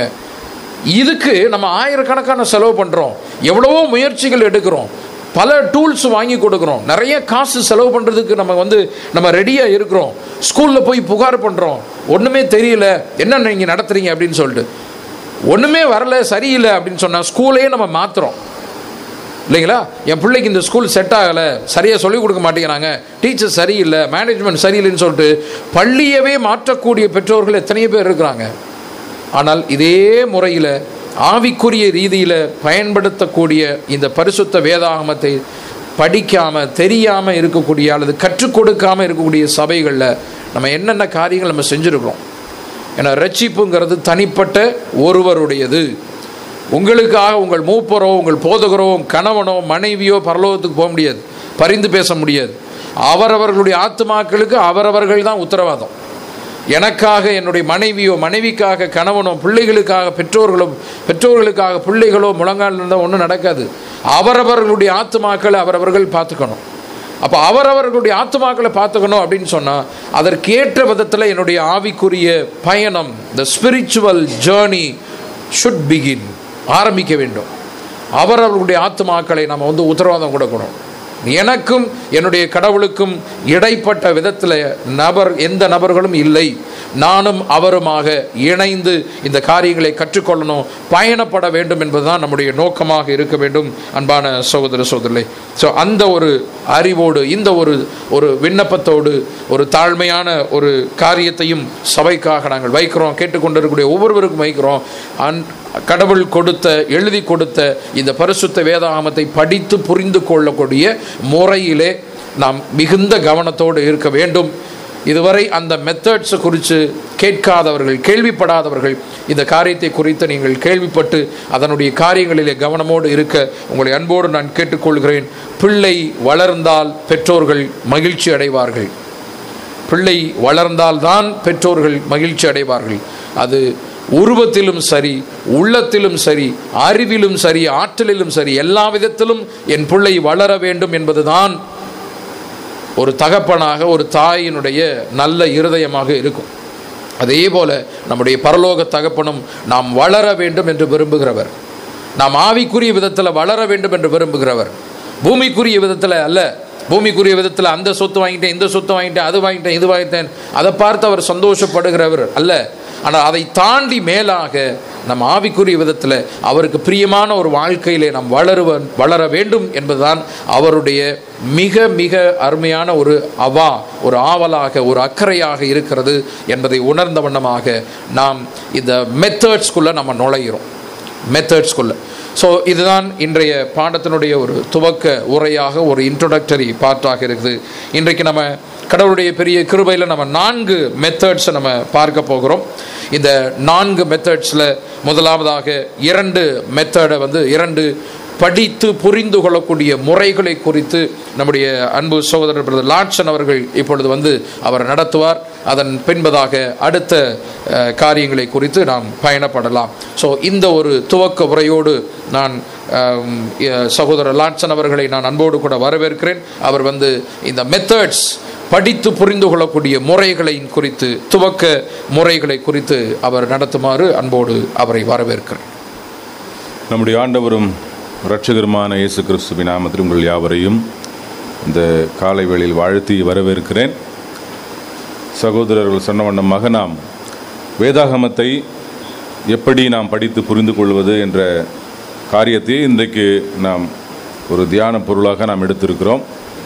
இதுக்கு நம்ம ஆயிரக்கணக்கான செலவு பண்ணுறோம் எவ்வளவோ முயற்சிகள் எடுக்கிறோம் பல டூல்ஸ் வாங்கி கொடுக்குறோம் நிறைய காசு செலவு பண்ணுறதுக்கு நம்ம வந்து நம்ம ரெடியாக இருக்கிறோம் ஸ்கூலில் போய் புகார் பண்ணுறோம் ஒன்றுமே தெரியல என்ன நீங்கள் நடத்துறீங்க அப்படின்னு சொல்லிட்டு ஒன்றுமே வரல சரியில்லை அப்படின்னு சொன்னால் ஸ்கூலையே நம்ம மாற்றுறோம் இல்லைங்களா என் பிள்ளைக்கு இந்த ஸ்கூல் செட் ஆகலை சரியாக சொல்லிக் கொடுக்க மாட்டேங்கிறாங்க டீச்சர் சரியில்லை மேனேஜ்மெண்ட் சரியில்லைன்னு சொல்லிட்டு பள்ளியவே மாற்றக்கூடிய பெற்றோர்கள் எத்தனையோ பேர் இருக்கிறாங்க ஆனால் இதே முறையில் ஆவிக்குரிய ரீதியில் பயன்படுத்தக்கூடிய இந்த பரிசுத்த வேதாகமத்தை படிக்காமல் தெரியாமல் இருக்கக்கூடிய அல்லது கற்றுக் கொடுக்காமல் இருக்கக்கூடிய சபைகளில் நம்ம என்னென்ன காரியங்கள் நம்ம செஞ்சுருக்கிறோம் ஏன்னா ரட்சிப்புங்கிறது தனிப்பட்ட ஒருவருடையது உங்களுக்காக உங்கள் மூப்பரோ உங்கள் போதகரோ கணவனோ மனைவியோ பரலோகத்துக்கு போக முடியாது பரிந்து பேச முடியாது அவரவர்களுடைய ஆத்துமாக்களுக்கு அவரவர்கள் தான் உத்தரவாதம் எனக்காக என்னுடைய மனைவியோ மனைவிக்காக கணவனோ பிள்ளைகளுக்காக பெற்றோர்களோ பெற்றோர்களுக்காக பிள்ளைகளோ முழங்கால் இருந்தால் ஒன்றும் நடக்காது அவரவர்களுடைய ஆத்துமாக்களை அவரவர்கள் பார்த்துக்கணும் அப்போ அவரவர்களுடைய ஆத்துமாக்களை பார்த்துக்கணும் அப்படின்னு சொன்னால் அதற்கேற்ற விதத்தில் என்னுடைய ஆவிக்குரிய பயணம் the spiritual journey should begin ஆரம்பிக்க வேண்டும் அவரவர்களுடைய ஆத்துமாக்களை நம்ம வந்து உத்தரவாதம் கொடுக்கணும் எனக்கும் என்னுடைய கடவுளுக்கும் இடைப்பட்ட விதத்தில் நபர் எந்த நபர்களும் இல்லை நானும் அவருமாக இணைந்து இந்த காரியங்களை கற்றுக்கொள்ளணும் பயணப்பட வேண்டும் என்பதுதான் நம்முடைய நோக்கமாக இருக்க வேண்டும் அன்பான சகோதர சகோதரர்களே ஸோ அந்த ஒரு அறிவோடு இந்த ஒரு ஒரு விண்ணப்பத்தோடு ஒரு தாழ்மையான ஒரு காரியத்தையும் சபைக்காக நாங்கள் வைக்கிறோம் கேட்டுக்கொண்டிருக்கக்கூடிய ஒவ்வொருவருக்கும் வைக்கிறோம் அன் கடவுள் கொடுத்த எழுதி கொடுத்த இந்த பரிசுத்த வேதாகமத்தை படித்து புரிந்து கொள்ளக்கூடிய முறையிலே நாம் மிகுந்த கவனத்தோடு இருக்க வேண்டும் இதுவரை அந்த மெத்தட்ஸை குறித்து கேட்காதவர்கள் கேள்விப்படாதவர்கள் இந்த காரியத்தை குறித்து நீங்கள் கேள்விப்பட்டு அதனுடைய காரியங்களிலே கவனமோடு இருக்க உங்களை அன்போடு நான் கேட்டுக்கொள்கிறேன் பிள்ளை வளர்ந்தால் பெற்றோர்கள் மகிழ்ச்சி அடைவார்கள் பிள்ளை வளர்ந்தால்தான் பெற்றோர்கள் மகிழ்ச்சி அடைவார்கள் அது உருவத்திலும் சரி உள்ளத்திலும் சரி அறிவிலும் சரி ஆற்றலிலும் சரி எல்லா விதத்திலும் என் பிள்ளை வளர வேண்டும் என்பதுதான் ஒரு தகப்பனாக ஒரு தாயினுடைய நல்ல இருதயமாக இருக்கும் அதே போல நம்முடைய பரலோக தகப்பனும் நாம் வளர வேண்டும் என்று விரும்புகிறவர் நாம் ஆவிக்குரிய விதத்தில் வளர வேண்டும் என்று விரும்புகிறவர் பூமிக்குரிய விதத்தில் அல்ல பூமிக்குரிய விதத்தில் அந்த சொத்து வாங்கிட்டேன் இந்த சொத்து வாங்கிட்டேன் அது வாங்கிட்டேன் இது வாங்கிட்டேன் அதை பார்த்து அவர் சந்தோஷப்படுகிறவர் அல்ல ஆனால் அதை தாண்டி மேலாக நம் ஆவிக்குரிய விதத்தில் அவருக்கு பிரியமான ஒரு வாழ்க்கையிலே நாம் வளருவ வளர வேண்டும் என்பதுதான் அவருடைய மிக மிக அருமையான ஒரு அவா ஒரு ஆவலாக ஒரு அக்கறையாக இருக்கிறது என்பதை உணர்ந்த வண்ணமாக நாம் இந்த மெத்தட்ஸ்குள்ளே நம்ம நுழைகிறோம் மெத்தட்ஸ்குள்ளே ஸோ இதுதான் இன்றைய பாடத்தினுடைய ஒரு துவக்க உரையாக ஒரு இன்ட்ரோடக்டரி பார்ட்டாக இருக்குது இன்றைக்கு நம்ம கடவுளுடைய பெரிய கிருபையில் நம்ம நான்கு மெத்தட்ஸை நம்ம பார்க்க போகிறோம் இந்த நான்கு மெத்தட்ஸில் முதலாவதாக இரண்டு மெத்தடை வந்து இரண்டு படித்து புரிந்து கொள்ளக்கூடிய முறைகளை குறித்து நம்முடைய அன்பு சகோதரர் பிரதர் லாட்சன் அவர்கள் இப்பொழுது வந்து அவர் நடத்துவார் அதன் பின்பதாக அடுத்த அஹ், காரியங்களை குறித்து நாம் பயணப்படலாம் ஸோ இந்த ஒரு துவக்க உரையோடு நான் ஆம், எ- சகோதரர் லாட்சன் அவர்களை நான் அன்போடு கூட வரவேற்கிறேன் அவர் வந்து இந்த மெத்தட்ஸ் படித்து புரிந்து கொள்ளக்கூடிய முறைகளை குறித்து துவக்க முறைகளை குறித்து அவர் நடத்துமாறு அன்போடு அவரை வரவேற்கிறேன் நம்முடைய ஆண்டவரும் இரட்சகருமான இயேசு கிறிஸ்துவின் நாமத்தில் உங்கள் யாவரையும் இந்த காலை வேளையில் வாழ்த்தி வரவேற்கிறேன் சகோதரர்கள் சொன்ன வண்ணமாக நாம் வேதாகமத்தை எப்படி நாம் படித்து புரிந்து கொள்வது என்ற காரியத்தை இன்றைக்கு நாம் ஒரு தியான பொருளாக நாம் எடுத்திருக்கிறோம்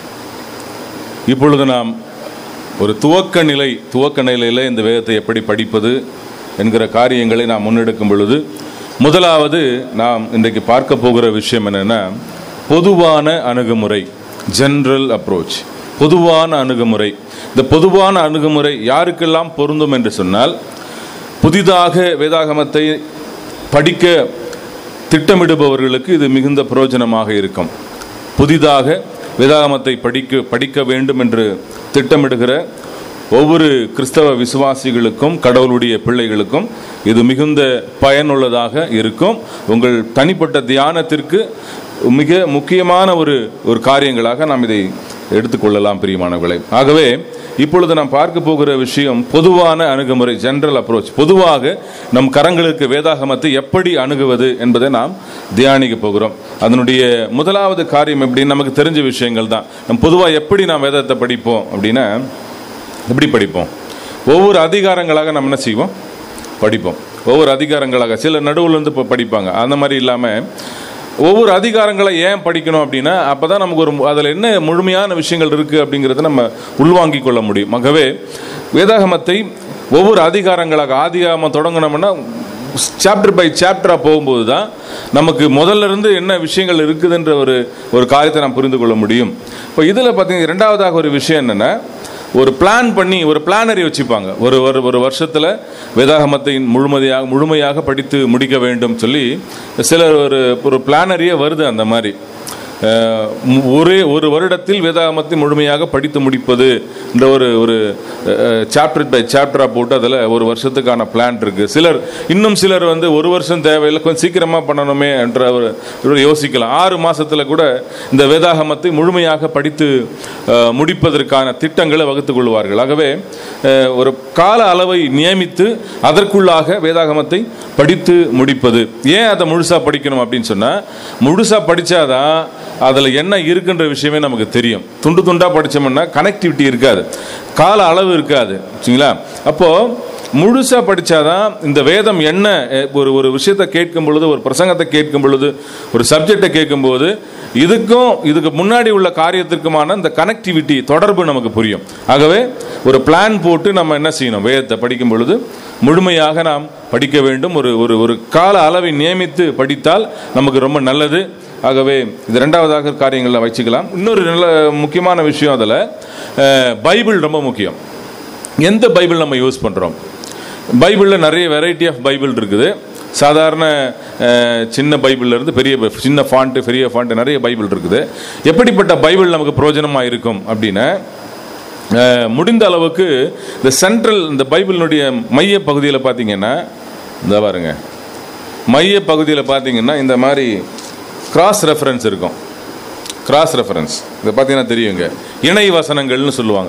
இப்பொழுது நாம் ஒரு துவக்க நிலை துவக்க நிலையில் இந்த வேதத்தை எப்படி படிப்பது என்கிற காரியங்களை நாம் முன்னெடுக்கும் பொழுது முதலாவது நாம் இன்றைக்கு பார்க்க போகிற விஷயம் என்னென்னா பொதுவான அணுகுமுறை ஜென்ரல் அப்ரோச் பொதுவான அணுகுமுறை இந்த பொதுவான அணுகுமுறை யாருக்கெல்லாம் பொருந்தும் என்று சொன்னால் புதிதாக வேதாகமத்தை படிக்க திட்டமிடுபவர்களுக்கு இது மிகுந்த பிரயோஜனமாக இருக்கும் புதிதாக வேதாகமத்தை படிக்க படிக்க வேண்டும் என்று திட்டமிடுகிற ஒவ்வொரு கிறிஸ்தவ விசுவாசிகளுக்கும் கடவுளுடைய பிள்ளைகளுக்கும் இது மிகுந்த பயனுள்ளதாக இருக்கும் உங்கள் தனிப்பட்ட தியானத்திற்கு மிக முக்கியமான ஒரு ஒரு காரியங்களாக நாம் இதை எடுத்துக்கொள்ளலாம் பிரியமானவர்களை ஆகவே இப்பொழுது நாம் பார்க்க போகிற விஷயம் பொதுவான அணுகுமுறை ஜெனரல் அப்ரோச் பொதுவாக நம் கரங்களுக்கு வேதாகமத்தை எப்படி அணுகுவது என்பதை நாம் தியானிக்க போகிறோம் அதனுடைய முதலாவது காரியம் எப்படி நமக்கு தெரிஞ்ச விஷயங்கள் தான் நம் பொதுவாக எப்படி நாம் வேதத்தை படிப்போம் அப்படின்னா எப்படி படிப்போம் ஒவ்வொரு அதிகாரங்களாக நம்ம என்ன செய்வோம் படிப்போம் ஒவ்வொரு அதிகாரங்களாக சில நடுவில் வந்து இப்போ படிப்பாங்க அந்த மாதிரி இல்லாமல் ஒவ்வொரு அதிகாரங்களை ஏன் படிக்கணும் அப்படின்னா அப்போ தான் நமக்கு ஒரு அதில் என்ன முழுமையான விஷயங்கள் இருக்குது அப்படிங்கிறத நம்ம உள்வாங்கிக் கொள்ள முடியும் ஆகவே வேதாகமத்தை ஒவ்வொரு அதிகாரங்களாக ஆதிகாமம் தொடங்கினோம்னா சாப்டர் பை சாப்டராக போகும்போது தான் நமக்கு முதல்ல இருந்து என்ன விஷயங்கள் இருக்குதுன்ற ஒரு ஒரு காரியத்தை நாம் புரிந்து கொள்ள முடியும் இப்போ இதில் பார்த்தீங்கன்னா ரெண்டாவதாக ஒரு விஷயம் என்னென்னா ஒரு பிளான் பண்ணி ஒரு பிளானரி வச்சுப்பாங்க ஒரு ஒரு ஒரு வருஷத்தில் வேதாகமத்தை முழுமையாக முழுமையாக படித்து முடிக்க வேண்டும் சொல்லி சிலர் ஒரு ஒரு பிளானரியே வருது அந்த மாதிரி அஹ், ஒரே ஒரு வருடத்தில் வேதாகமத்தை முழுமையாக படித்து முடிப்பது என்ற ஒரு ஒரு சாப்டர் பை சாப்டராக போட்டு அதில் ஒரு வருஷத்துக்கான பிளான் இருக்குது சிலர் இன்னும் சிலர் வந்து ஒரு வருஷம் தேவையில்லை கொஞ்சம் சீக்கிரமாக பண்ணணுமே என்ற ஒரு ஒரு யோசிக்கலாம் ஆறு மாசத்துல கூட இந்த வேதாகமத்தை முழுமையாக படித்து அஹ், முடிப்பதற்கான திட்டங்களை வகுத்துக் கொள்வார்கள் ஆகவே அஹ், ஒரு கால அளவை நியமித்து அதற்குள்ளாக வேதாகமத்தை படித்து முடிப்பது ஏன் அதை முழுசா படிக்கணும் அப்படின்னு சொன்னா முழுசா படிச்சாதான் அதுல என்ன இருக்குன்ற விஷயமே நமக்கு தெரியும் துண்டு துண்டா படிச்சோம்னா கனெக்டிவிட்டி இருக்காது கால அளவு இருக்காது சரிங்களா அப்போ முழுசா படிச்சாதான் இந்த வேதம் என்ன அஹ், ஒரு ஒரு விஷயத்தை கேட்கும் பொழுது ஒரு பிரசங்கத்தை கேட்கும் பொழுது ஒரு சப்ஜெக்டை கேட்கும்போது இதுக்கும் இதுக்கு முன்னாடி உள்ள காரியத்திற்குமான இந்த கனெக்டிவிட்டி தொடர்பு நமக்கு புரியும் ஆகவே ஒரு பிளான் போட்டு நம்ம என்ன செய்யணும் வேதத்தை படிக்கும் பொழுது முழுமையாக நாம் படிக்க வேண்டும் ஒரு ஒரு ஒரு கால அளவை நியமித்து படித்தால் நமக்கு ரொம்ப நல்லது ஆகவே இது ரெண்டாவதாக காரியங்களில் வச்சுக்கலாம் இன்னொரு நல்ல முக்கியமான விஷயம் அதில் பைபிள் ரொம்ப முக்கியம் எந்த பைபிள் நம்ம யூஸ் பண்ணுறோம் பைபிளில் நிறைய வெரைட்டி ஆஃப் பைபிள் இருக்குது சாதாரண அஹ், சின்ன பைபிள்ல இருந்து பெரிய பை- சின்ன ஃபாண்ட்டு பெரிய ஃபாண்ட்டு நிறைய பைபிள் இருக்குது எப்படிப்பட்ட பைபிள் நமக்கு பிரயோஜனமாக இருக்கும் அப்படின்னா அஹ், முடிந்த அளவுக்கு இந்த சென்ட்ரல் இந்த பைபிளினுடைய மைய பகுதியில் பார்த்தீங்கன்னா இந்த பாருங்க மைய பகுதியில் பார்த்தீங்கன்னா இந்த மாதிரி கிராஸ் ரெஃபரன்ஸ் இருக்கும் கிராஸ் ரெஃபரன்ஸ் இதை பார்த்தீங்கன்னா தெரியுங்க இணை வசனங்கள்னு சொல்லுவாங்க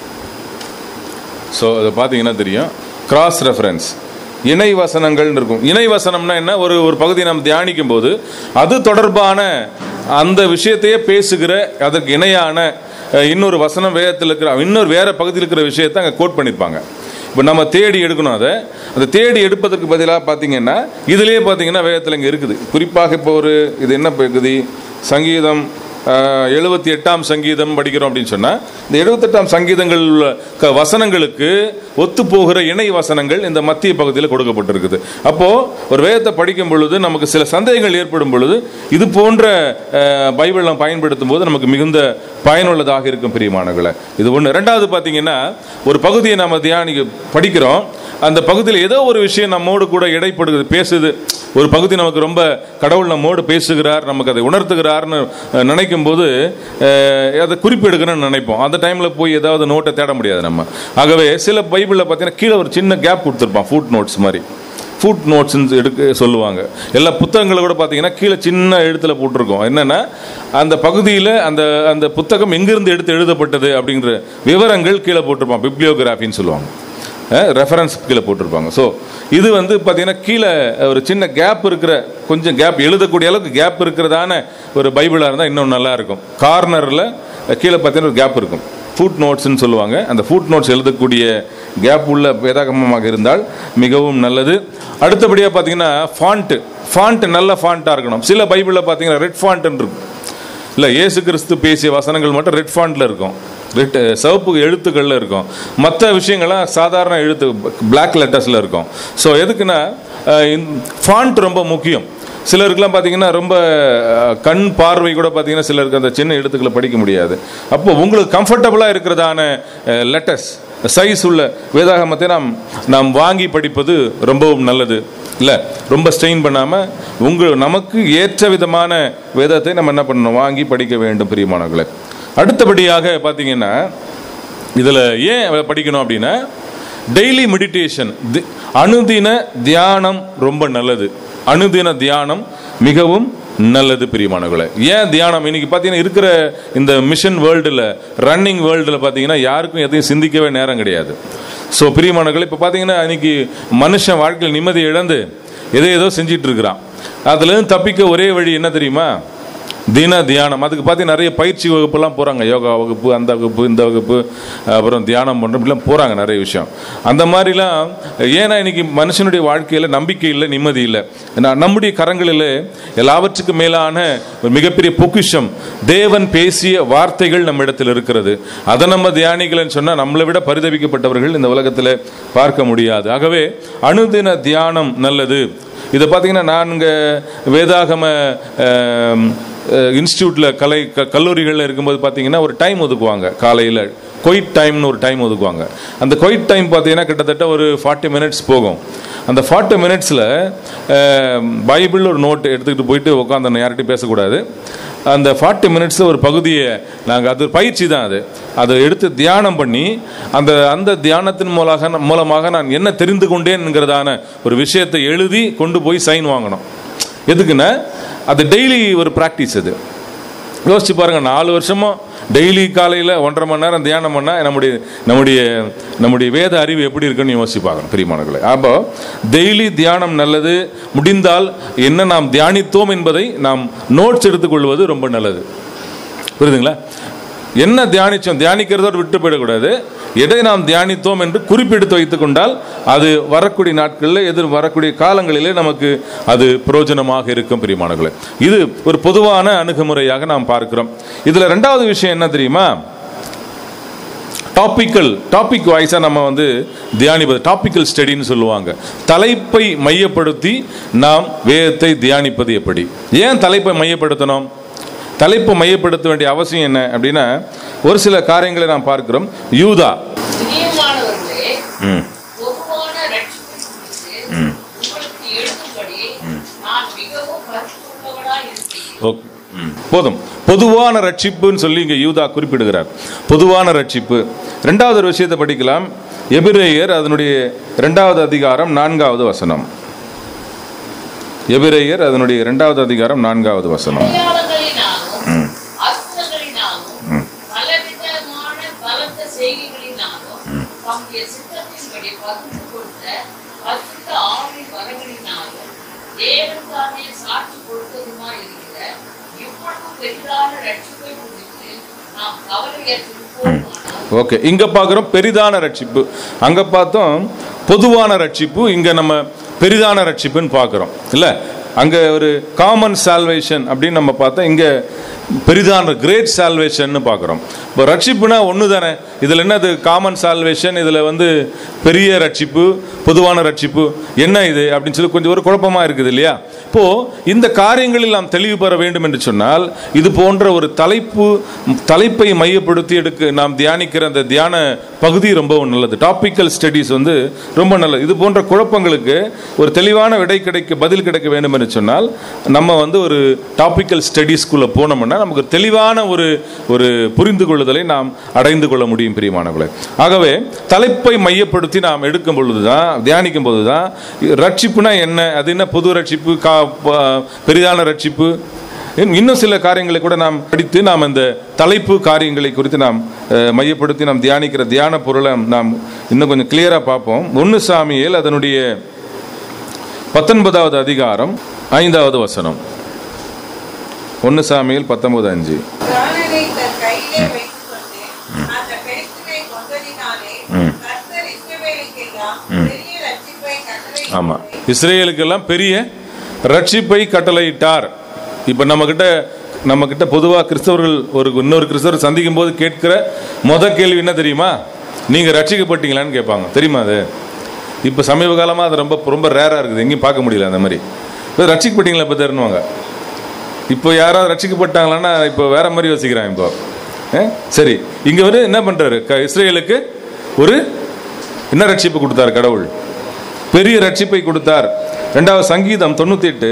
ஸோ அதை பார்த்தீங்கன்னா தெரியும் கிராஸ் ரெஃபரன்ஸ் இணை வசனங்கள்னு இருக்கும் இணை வசனம்னா என்ன ஒரு ஒரு பகுதியை நாம் தியானிக்கும் போது அது தொடர்பான அந்த விஷயத்தையே பேசுகிற அதற்கு இணையான அஹ், இன்னொரு வசனம் வேதத்தில் இருக்கிற இன்னொரு வேற பகுதியில் இருக்கிற விஷயத்தை அங்கே கோட் பண்ணியிருப்பாங்க இப்போ நம்ம தேடி எடுக்கணும் அதை அந்த தேடி எடுப்பதற்கு பதிலாக பார்த்தீங்கன்னா இதுலேயே பார்த்தீங்கன்னா வேதத்தில் இங்கே இருக்குது குறிப்பாக இப்போ ஒரு இது என்ன பகுதி சங்கீதம் எழுபத்தி எட்டாம் சங்கீதம் படிக்கிறோம் அப்படின்னு சொன்னால் இந்த எழுபத்தெட்டாம் சங்கீதங்கள் உள்ள க- வசனங்களுக்கு ஒத்து போகிற இணை வசனங்கள் இந்த மத்திய பகுதியில் கொடுக்கப்பட்டிருக்குது அப்போ ஒரு வேதத்தை படிக்கும் பொழுது நமக்கு சில சந்தேகங்கள் ஏற்படும் பொழுது இது போன்ற அஹ், பைபிள் நாம் பயன்படுத்தும் போது நமக்கு மிகுந்த பயனுள்ளதாக இருக்கும் பிரியமானங்களை இது ஒன்று ரெண்டாவது பார்த்தீங்கன்னா ஒரு பகுதியை நம்ம தியானிக்க படிக்கிறோம் அந்த பகுதியில் ஏதோ ஒரு விஷயம் நம்மோடு கூட இடைப்படுகிறது பேசுது ஒரு பகுதி நமக்கு ரொம்ப கடவுள் நம்மோடு பேசுகிறார் நமக்கு அதை உணர்த்துகிறார்னு அஹ், நினைக்கும் போது அஹ், அதை குறிப்பெடுக்கணும்னு நினைப்போம் அந்த டைமில் போய் ஏதாவது நோட்டை தேட முடியாது நம்ம ஆகவே சில பைபிளில் பார்த்தீங்கன்னா கீழே ஒரு சின்ன கேப் கொடுத்துருப்பான் ஃபுட் நோட்ஸ் மாதிரி ஃபுட் நோட்ஸ்னு எடுக்க சொல்லுவாங்க எல்லா புத்தகங்களை கூட பார்த்தீங்கன்னா கீழே சின்ன எழுத்துல போட்டிருக்கோம் என்னன்னா அந்த பகுதியில் அந்த அந்த புத்தகம் எங்கிருந்து எடுத்து எழுதப்பட்டது அப்படிங்கிற விவரங்கள் கீழே போட்டிருப்பான் பிப்ளியோகிராஃபின்னு சொல்லுவாங்க ரெஃபரன்ஸ் கீழே போட்டிருப்பாங்க ஸோ இது வந்து பார்த்தீங்கன்னா கீழே ஒரு சின்ன கேப் இருக்கிற கொஞ்சம் கேப் எழுதக்கூடிய அளவுக்கு கேப் இருக்கிறதான ஒரு பைபிளாக இருந்தால் இன்னும் நல்லா இருக்கும் கார்னரில் கீழே பார்த்தீங்கன்னா ஒரு கேப் இருக்கும் ஃபுட் நோட்ஸ்னு சொல்லுவாங்க அந்த ஃபுட் நோட்ஸ் எழுதக்கூடிய கேப் உள்ள வேதாகமமாக இருந்தால் மிகவும் நல்லது அடுத்தபடியாக பார்த்தீங்கன்னா ஃபாண்ட்டு ஃபாண்ட் நல்ல ஃபாண்ட்டாக இருக்கணும் சில பைபிளில் பார்த்தீங்கன்னா ரெட் ஃபாண்ட்னு இருக்கும் இல்லை இயேசு கிறிஸ்து பேசிய வசனங்கள் மட்டும் ரெட் ஃபாண்ட்ல இருக்கும் ரெட் சிவப்பு எழுத்துக்கள்ல இருக்கும் மற்ற விஷயங்கள்லாம் சாதாரண எழுத்து பிளாக் லெட்டர்ஸ்ல இருக்கும் ஸோ எதுக்குன்னா ஃபாண்ட் ரொம்ப முக்கியம் சிலருக்குலாம் பார்த்தீங்கன்னா ரொம்ப அஹ், கண் பார்வை கூட பார்த்தீங்கன்னா சிலருக்கு அந்த சின்ன எழுத்துக்களை படிக்க முடியாது அப்போ உங்களுக்கு கம்ஃபர்டபுளாக இருக்கிறதான லெட்டர்ஸ் சைஸ் உள்ள வேதாகமத்தை நாம் நாம் வாங்கி படிப்பது ரொம்பவும் நல்லது இல்லை ரொம்ப ஸ்ட்ரெயின் பண்ணாமல் உங்கள் நமக்கு ஏற்ற விதமான வேதத்தை நம்ம என்ன பண்ணணும் வாங்கி படிக்க வேண்டும் பிரியமானவர்களே அடுத்தபடியாக பார்த்தீங்கன்னா இதில் ஏன் படிக்கணும் அப்படின்னா டெய்லி மெடிடேஷன் அனுதின தியானம் ரொம்ப நல்லது அனுதின தியானம் மிகவும் நல்லது பிரியமானவர்களே ஏன் தியானம் இன்னைக்கு பார்த்தீங்கன்னா இருக்கிற இந்த மிஷன் வேர்ல்டில் ரன்னிங் வேர்ல்டில் பார்த்தீங்கன்னா யாருக்கும் எதையும் சிந்திக்கவே நேரம் கிடையாது ஸோ பிரியமானவர்களே இப்போ பார்த்தீங்கன்னா இன்னைக்கு மனுஷன் வாழ்க்கையில் நிம்மதி இழந்து எதை ஏதோ செஞ்சிட்டு இருக்கிறான் அதுலேருந்து தப்பிக்க ஒரே வழி என்ன தெரியுமா தின தியானம் அதுக்கு பார்த்து நிறைய பயிற்சி வகுப்புலாம் போகிறாங்க யோகா வகுப்பு அந்த வகுப்பு இந்த வகுப்பு அப்புறம் தியானம் பண்ணுற இப்படிலாம் போகிறாங்க நிறைய விஷயம் அந்த மாதிரிலாம் ஏன்னா இன்னைக்கு மனுஷனுடைய வாழ்க்கையில் நம்பிக்கை இல்லை நிம்மதி இல்லை ஏன்னா நம்முடைய கரங்களில் எல்லாவற்றுக்கும் மேலான ஒரு மிகப்பெரிய பொக்கிஷம் தேவன் பேசிய வார்த்தைகள் நம்ம இடத்தில் இருக்கிறது அதை நம்ம தியானிக்கலன்னு சொன்னால் நம்மளை விட பரிதவிக்கப்பட்டவர்கள் இந்த உலகத்தில் பார்க்க முடியாது ஆகவே அனுதின தியானம் நல்லது இதை பார்த்தீங்கன்னா நான் இங்கே வேதாகம இன்ஸ்டியூட்டில் கலை க கல்லூரிகளில் இருக்கும்போது பார்த்தீங்கன்னா ஒரு டைம் ஒதுக்குவாங்க காலையில் கொயிட் டைம்னு ஒரு டைம் ஒதுக்குவாங்க அந்த கொயிட் டைம் பார்த்தீங்கன்னா கிட்டத்தட்ட ஒரு ஃபார்ட்டி மினிட்ஸ் போகும் அந்த ஃபார்ட்டி மினிட்ஸில் பைபிள் ஒரு நோட் எடுத்துக்கிட்டு போயிட்டு உட்காந்து யார்கிட்டையும் பேசக்கூடாது அந்த ஃபார்ட்டி மினிட்ஸில் ஒரு பகுதியை நாங்கள் அது ஒரு பயிற்சி தான் அது அதை எடுத்து தியானம் பண்ணி அந்த அந்த தியானத்தின் மூலமாக மூலமாக நான் என்ன தெரிந்து கொண்டேன்ங்கிறதான ஒரு விஷயத்தை எழுதி கொண்டு போய் சைன் வாங்கணும் எதுக்குன்னா அது டெய்லி ஒரு ப்ராக்டிஸ் அது யோசிச்சு பாருங்க நாலு வருஷமா டெய்லி காலையில் ஒன்றரை மணி நேரம் தியானம் பண்ணால் நம்முடைய நம்முடைய நம்முடைய வேத அறிவு எப்படி இருக்குன்னு யோசிச்சு பார்க்கணும் பிரியமானவர்களே அப்போ டெய்லி தியானம் நல்லது முடிந்தால் என்ன நாம் தியானித்தோம் என்பதை நாம் நோட்ஸ் எடுத்துக்கொள்வது ரொம்ப நல்லது புரியுதுங்களா என்ன தியானிச்சோம் தியானிக்கிறதோடு விட்டு போயிடக்கூடாது எதை நாம் தியானித்தோம் என்று குறிப்பெடுத்து வைத்துக் கொண்டால் அது வரக்கூடிய நாட்களில் எதிர் வரக்கூடிய காலங்களிலே நமக்கு அது பிரயோஜனமாக இருக்கும் பிரியமானங்களே இது ஒரு பொதுவான அணுகுமுறையாக நாம் பார்க்கிறோம் இதுல ரெண்டாவது விஷயம் என்ன தெரியுமா டாபிக்கல் டாபிக் வாய்ஸாக நம்ம வந்து தியானிப்பது டாபிக்கல் ஸ்டடின்னு சொல்லுவாங்க தலைப்பை மையப்படுத்தி நாம் வேதத்தை தியானிப்பது எப்படி ஏன் தலைப்பை மையப்படுத்தணும் தலைப்பை மையப்படுத்த வேண்டிய அவசியம் என்ன அப்படின்னா ஒரு சில காரியங்களை நாம் பார்க்கிறோம் யூதா பிரியமானவர்களே ம் பொதுவான ரட்சிப்பை குறித்து உங்களுக்கு எழுதும்படி நான் மிகவும் கருத்துள்ளவனாய் இருக்கிறேன் ஓகே ம். போதும் பொதுவான ரட்சிப்புன்னு சொல்லி இங்க யூதா குறிப்பிடுகிறார் பொதுவான ரட்சிப்பு ரெண்டாவது ஒரு விஷயத்தை படிக்கலாம் எபிரேயர் அதனுடைய இரண்டாவது அதிகாரம் நான்காவது வசனம் எபிரேயர் அதனுடைய இரண்டாவது அதிகாரம் நான்காவது வசனம் அடையாளங்களினாலும் அற்புதங்களினாலும் பலவிதமான பலத்த செய்கைகளினாலும் தம்முடைய சித்தத்தின்படி பகிர்ந்து கொடுத்த பரிசுத்த ஆவின் வரங்களினாலும் தேவன் தானே சாட்சி கொடுத்ததுமாய் இருக்கிற இவ்வளவு பெரிதான ரட்சிப்பை குறித்து நாம் கவலையற்றிருப்போம் ஓகே இங்க பார்க்குறோம் பெரிதான ரட்சிப்பு அங்க பார்த்தோம் பொதுவான ரட்சிப்பு இங்க நம்ம பெரிதான ரட்சிப்புன்னு பார்க்குறோம் இல்ல அங்க ஒரு காமன் சால்வேஷன் அப்படின்னு நம்ம பார்த்தா இங்க பெரிதான கிரேட் சால்வேஷன் பார்க்குறோம் இப்போ ரட்சிப்புனா ஒன்று தானே இதில் என்னது காமன் சால்வேஷன் இதில் வந்து பெரிய ரட்சிப்பு பொதுவான ரட்சிப்பு என்ன இது அப்படின்னு சொல்லி கொஞ்சம் ஒரு குழப்பமா இருக்குது இல்லையா இப்போ இந்த காரியங்களில் நாம் தெளிவு பெற வேண்டும் என்று சொன்னால் இது போன்ற ஒரு தலைப்பு தலைப்பை மையப்படுத்தி எடுக்க நாம் தியானிக்கிற அந்த தியான பகுதி ரொம்ப நல்லது டாபிக்கல் ஸ்டடீஸ் வந்து ரொம்ப நல்லது இது போன்ற குழப்பங்களுக்கு ஒரு தெளிவான விடை கிடைக்க பதில் கிடைக்க வேண்டும் என்று சொன்னால் நம்ம வந்து ஒரு டாபிக்கல் ஸ்டடீஸ்குள்ளே போனோம்னா நமக்கு தெளிவான ஒரு ஒரு புரிந்து கொள்ளுதலை நாம் அடைந்து கொள்ள முடியும் பிரியமானவர்களே ஆகவே தலைப்பை மையப்படுத்தி நாம் எடுக்கும் பொழுதுதான் தியானிக்கும் போதுதான் ரட்சிப்புனா என்ன அது என்ன பொது ரட்சிப்பு கா ப- பெரிதான ரட்சிப்பு இன்னும் இன்னும் சில காரியங்களை கூட நாம் படித்து நாம் இந்த தலைப்பு காரியங்களை குறித்து நாம் அஹ், மையப்படுத்தி நாம் தியானிக்கிற தியான பொருளை நாம் இன்னும் கொஞ்சம் கிளியரா பார்ப்போம் ஒன்று சாமியல் அதனுடைய பத்தொன்பதாவது அதிகாரம் ஐந்தாவது வசனம் ஒன்று சாமியல் பத்தொன்பது அஞ்சு பிராணனை தன் கையிலே வைத்துக்கொண்டு அந்த பெலிஸ்தரை கொன்றதினாலே ம். கர்த்தர் இஸ்ரவேலுக்கெல்லாம் பெரிய ரட்சிப்பை கட்டளை ஆமா இஸ்ரேலுக்கெல்லாம் பெரிய ரட்சிப்பை கட்டளையிட்டார் இப்ப நம்ம கிட்ட நம்ம கிட்ட பொதுவா கிறிஸ்தவர்கள் ஒரு இன்னொரு கிறிஸ்தவர் சந்திக்கும் போது கேட்கிற முத கேள்வி என்ன தெரியுமா நீங்க ரட்சிக்கப்பட்டீங்களான்னு கேட்பாங்க தெரியுமா அது இப்ப சமீப காலமா அது ரொம்ப ரொம்ப ரேரா இருக்குது எங்கேயும் பார்க்க முடியல அந்த மாதிரி இப்போ ரட்சிக்கப்பட்டீங்களா இப்போ தருணுவாங்க இப்போ யாராவது ரட்சிக்கப்பட்டாங்களான்னா இப்போ வேற மாதிரி யோசிக்கிறாங்க இப்போ ஆ? சரி இங்க வந்து என்ன பண்றாரு க- இஸ்ரேலுக்கு ஒரு என்ன ரட்சிப்பு கொடுத்தார் கடவுள் பெரிய ரட்சிப்பை கொடுத்தார் ரெண்டாவது சங்கீதம் தொண்ணூத்தி எட்டு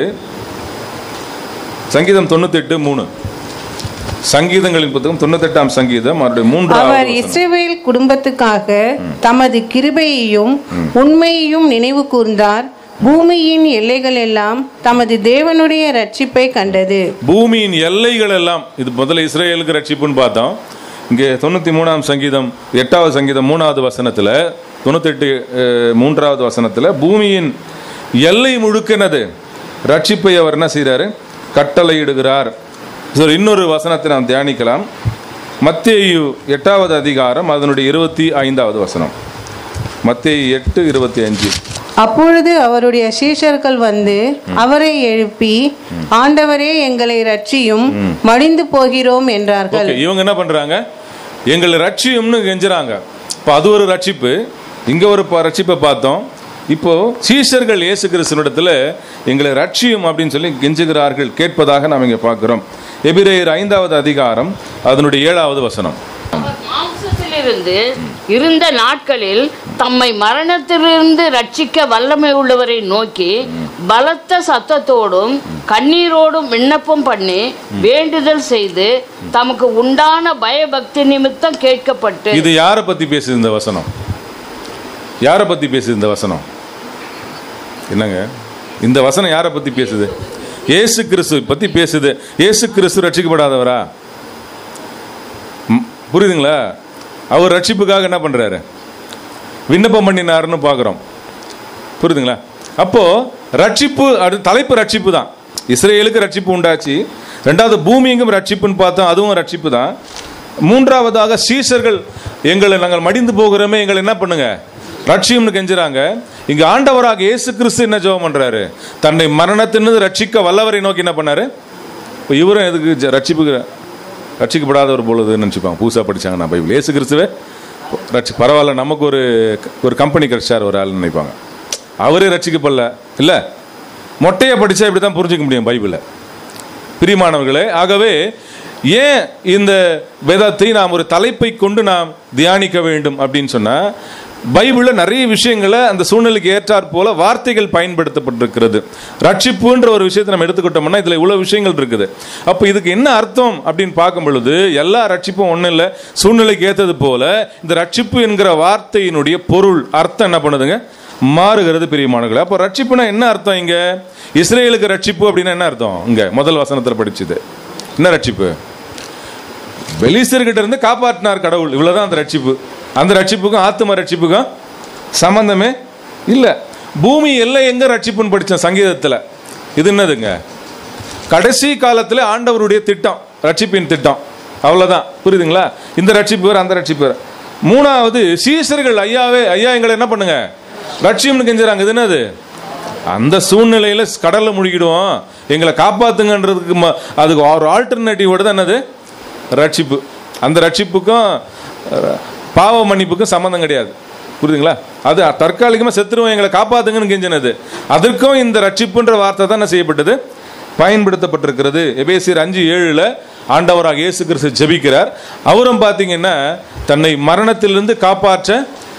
சங்கீதம் தொண்ணூத்தி எட்டு மூணு சங்கீதங்களின் புத்தகம் தொண்ணூத்தெட்டாம் சங்கீதம் அவருடைய அவர் மூன்றாவது வசனம். இஸ்ரவேல் குடும்பத்துக்காக தமது கிருபையையும் உண்மையையும் நினைவு கூர்ந்தார் பூமியின் எல்லைகள் எல்லாம் தமது தேவனுடைய ரட்சிப்பை கண்டது பூமியின் எல்லைகள் எல்லாம் இது முதல்ல இஸ்ரேலுக்கு ரட்சிப்புன்னு பார்த்தோம் இங்கே தொண்ணூத்தி மூணாம் சங்கீதம் எட்டாவது சங்கீதம் மூணாவது வசனத்துல தொண்ணூத்தெட்டு அஹ், மூன்றாவது வசனத்துல பூமியின் எல்லை முழுக்கினது ரட்சிப்பை அவர் என்ன செய்றாரு கட்டளையிடுகிறார் சரி, இன்னொரு வசனத்தை நாம் தியானிக்கலாம் மத்தேயு எட்டாவது அதிகாரம் அதனுடைய இருபத்தி ஐந்தாவது வசனம் மத்தேயு எட்டு இருபத்தி அஞ்சு அப்பொழுது அவருடைய சீஷர்கள் வந்து அவரை எழுப்பி ஆண்டவரே எங்களை ரட்சியும் மடிந்து போகிறோம் என்றார்கள் ஓகே இவங்க என்ன பண்றாங்க எங்களை ரட்சியும்னு கெஞ்சுறாங்க இப்போ அது ஒரு ரட்சிப்பு இங்க ஒரு ப- ரட்சிப்பை பார்த்தோம் இப்போ சீஷர்கள் இயேசு கிறிஸ்துவிடத்துல எங்களை ரட்சியும் அப்படின்னு சொல்லி கெஞ்சுகிறார்கள் கேட்பதாக நாம் இங்க பார்க்கிறோம் எபிரேயர் ஐந்தாவது அதிகாரம் அதனுடைய ஏழாவது வசனம் அவர் மாம்சத்திலிருந்து இருந்த நாட்களில் தம்மை மரணத்திலிருந்து ரட்சிக்க வல்லமை உள்ளவரை நோக்கி பலத்த சத்தத்தோடும் கண்ணீரோடும் விண்ணப்பம் பண்ணி வேண்டுதல் செய்து தமக்கு உண்டான பயபக்தி நிமித்தம் கேட்கப்பட்டு இது யாரை பத்தி பேசுது இந்த வசனம் யாரை பத்தி பேசுது இந்த வசனம் என்னங்க இந்த வசனம் யாரை பத்தி பேசுது இயேசு கிறிஸ்து பத்தி பேசுது இயேசு கிறிஸ்து ரட்சிக்கப்படாதவரா ம், புரியுதுங்களா அவர் ரட்சிப்புக்காக என்ன பண்றாரு விண்ணப்பம் பண்ணினாருன்னு பார்க்குறோம் புரியுதுங்களா அப்போ ரட்சிப்பு அது தலைப்பு ரட்சிப்பு தான் இஸ்ரேலுக்கு ரட்சிப்பு உண்டாச்சு ரெண்டாவது பூமியெங்கும் ரட்சிப்புன்னு பார்த்தோம் அதுவும் ரட்சிப்பு தான் மூன்றாவதாக சீசர்கள் எங்களை நாங்கள் மடிந்து போகிறோமே எங்களை என்ன பண்ணுங்க ரட்சியம்னு கெஞ்சுறாங்க இங்க ஆண்டவராக இயேசு கிறிஸ்து என்ன ஜெபம் பண்றாரு தன்னை மரணத்திலிருந்து ரட்சிக்க வல்லவரை நோக்கி என்ன பண்ணாரு இப்போ இவரும் எதுக்கு ஜ- ரட்சிப்பு ரட்சிக்கப்படாத ஒரு பொழுதுன்னு நினச்சிப்பாங்க புதுசாக படிச்சாங்க நான் பைபிள் இயேசு கிறிஸ்துவே ரட்சி பரவாயில்ல நமக்கு ஒரு ஒரு கம்பெனி கிடைச்சார் ஒரு ஆள் நினைப்பாங்க அவரே ரட்சிக்கப்படல இல்லை மொட்டையை படித்தா இப்படி தான் புரிஞ்சுக்க முடியும் பைபிளை பிரியமானவர்களே ஆகவே ஏன் இந்த வேதத்தை நாம் ஒரு தலைப்பை கொண்டு நாம் தியானிக்க வேண்டும் அப்படின்னு சொன்னா பைபிளில் நிறைய விஷயங்களை அந்த சூழ்நிலைக்கு ஏற்றாற் போல வார்த்தைகள் பயன்படுத்தப்பட்டிருக்கிறது ரட்சிப்புன்ற ஒரு விஷயத்தை நம்ம எடுத்துக்கிட்டோம்னா இதில் இவ்வளோ விஷயங்கள் இருக்குது அப்போ இதுக்கு என்ன அர்த்தம் அப்படின்னு பார்க்கும் பொழுது எல்லா ரட்சிப்பும் ஒன்றும் இல்லை சூழ்நிலைக்கு ஏற்றது போல இந்த ரட்சிப்பு என்கிற வார்த்தையினுடைய பொருள் அர்த்தம் என்ன பண்ணுதுங்க மாறுகிறது பிரியமானங்களே அப்போ ரட்சிப்புனா என்ன அர்த்தம் இங்க இஸ்ரேலுக்கு ரட்சிப்பு அப்படின்னா என்ன அர்த்தம் இங்க முதல் வசனத்தில் படிச்சது என்ன ரட்சிப்பு பெலிஸ்தர்கிட்ட இருந்து காப்பாற்றினார் கடவுள் இவ்வளவுதான் அந்த ரட்சிப்பு அந்த ரட்சிப்புக்கும் ஆத்தும ரட்சிப்புக்கும் சம்பந்தமே இல்லை பூமி எல்லை எங்க ரட்சிப்புன்னு படித்தேன் சங்கீதத்தில் இது என்னதுங்க கடைசி காலத்தில் ஆண்டவருடைய திட்டம் ரட்சிப்பின் திட்டம் அவ்வளவுதான் புரியுதுங்களா இந்த ரட்சிப்பு வேறு அந்த ரட்சிப்பு வேறு மூணாவது சீசர்கள் ஐயாவே ஐயா எங்களை என்ன பண்ணுங்க ரட்சியம்னு கெஞ்சுறாங்க இது என்னது அந்த சூழ்நிலையில கடல்ல முழுகிடுவோம் எங்களை காப்பாத்துங்கன்றதுக்கு ம- அதுக்கு ஒரு ஆல்டர்னேட்டிவ் தான் என்னது ரட்சிப்பு அந்த ரட்சிப்புக்கும் அஹ், பாவ மன்னிப்புக்கும் சம்மந்தம் கிடையாது புரியுதுங்களா அது தற்காலிகமாக செத்துருவோம் எங்களை காப்பாத்துங்கன்னு கெஞ்சினது அதற்கும் இந்த ரட்சிப்புன்ற வார்த்தை தான் என்ன செய்யப்பட்டது பயன்படுத்தப்பட்டிருக்கிறது எபேசியர் அஞ்சு ஏழுல ஆண்டவராக இயேசு கிறிஸ்து ஜெபிக்கிறார் அவரும் பார்த்தீங்கன்னா தன்னை மரணத்திலிருந்து காப்பாற்ற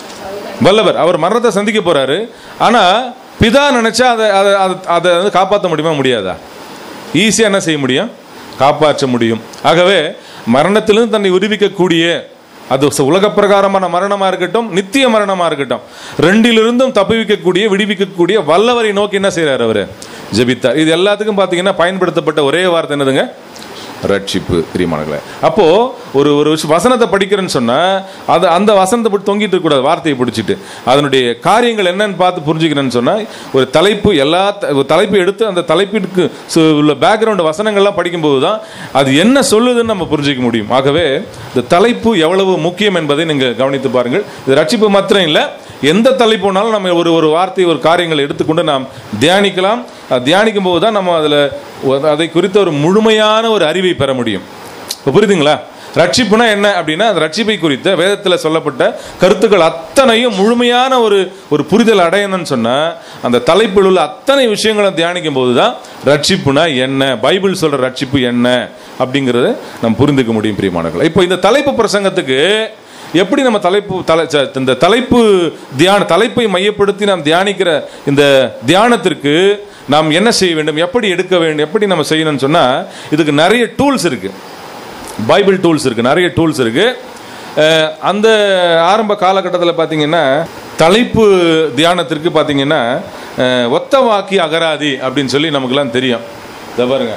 வல்லவர் அவர் மரணத்தை சந்திக்க போறாரு ஆனா பிதா நினைச்சா அதை அதை அதை- அதை வந்து காப்பாற்ற முடியுமா முடியாதா ஈஸியாக என்ன செய்ய முடியும் காப்பாற்ற முடியும் ஆகவே மரணத்திலிருந்து தன்னை விடுவிக்கக்கூடிய அது ச- உலகப் பிரகாரமான மரணமா இருக்கட்டும் நித்திய மரணமா இருக்கட்டும் ரெண்டிலிருந்தும் தப்புவிக்கக்கூடிய விடுவிக்கக்கூடிய வல்லவரை நோக்கி என்ன செய்றாரு அவரு ஜெபித்தார் இது எல்லாத்துக்கும் பார்த்தீங்கன்னா பயன்படுத்தப்பட்ட ஒரே வார்த்தை என்னதுங்க ரட்சிப்பு பிரியமானங்களே அப்போ ஒரு ஒரு விஷயம் வசனத்தை படிக்கிறேன்னு சொன்னா அது அந்த வசனத்தை போட்டு தொங்கிட்டு இருக்கக்கூடாது வார்த்தையை பிடிச்சிட்டு அதனுடைய காரியங்கள் என்னன்னு பார்த்து புரிஞ்சுக்கிறேன்னு சொன்னா ஒரு தலைப்பு எல்லா த- ஒரு தலைப்பு எடுத்து அந்த தலைப்பிற்கு சு- உள்ள பேக்ரவுண்ட் வசனங்கள்லாம் படிக்கும்போது தான் அது என்ன சொல்லுதுன்னு நம்ம புரிஞ்சிக்க முடியும் ஆகவே இந்த தலைப்பு எவ்வளவு முக்கியம் என்பதை நீங்கள் கவனித்து பாருங்கள் இது ரட்சிப்பு மாத்திரம் இல்லை எந்த தலைப்புனாலும் நம்ம ஒரு ஒரு வார்த்தை ஒரு காரியங்களை எடுத்துக்கொண்டு நாம் தியானிக்கலாம் அது தியானிக்கும் போது தான் நம்ம அதில் அதை குறித்த ஒரு முழுமையான ஒரு அறிவை பெற முடியும் இப்போ புரியுதுங்களா ரட்சிப்புனா என்ன அப்படின்னா அந்த ரட்சிப்பை குறித்த வேதத்தில் சொல்லப்பட்ட கருத்துக்கள் அத்தனையும் முழுமையான ஒரு ஒரு புரிதல் அடையணும்னு சொன்னால் அந்த தலைப்பில் உள்ள அத்தனை விஷயங்களை தியானிக்கும் போது தான் ரட்சிப்புனா என்ன பைபிள் சொல்ற ரட்சிப்பு என்ன அப்படிங்கிறத நம்ம புரிந்துக்க முடியும் பிரியமானவர்கள் இப்போ இந்த தலைப்பு பிரசங்கத்துக்கு எப்படி நம்ம தலைப்பு தலை ச- இந்த தலைப்பு தியான தலைப்பை மையப்படுத்தி நாம் தியானிக்கிற இந்த தியானத்திற்கு நாம் என்ன செய்ய வேண்டும் எப்படி எடுக்க வேண்டும் எப்படி நம்ம செய்யணும்னு சொன்னா இதுக்கு நிறைய டூல்ஸ் இருக்கு பைபிள் டூல்ஸ் இருக்கு நிறைய டூல்ஸ் இருக்கு அஹ், அந்த ஆரம்ப காலகட்டத்தில் பார்த்தீங்கன்னா தலைப்பு தியானத்திற்கு பார்த்தீங்கன்னா அஹ், ஒத்த வாக்கி அகராதி அப்படின்னு சொல்லி நமக்குலாம் தெரியும் இதை பாருங்க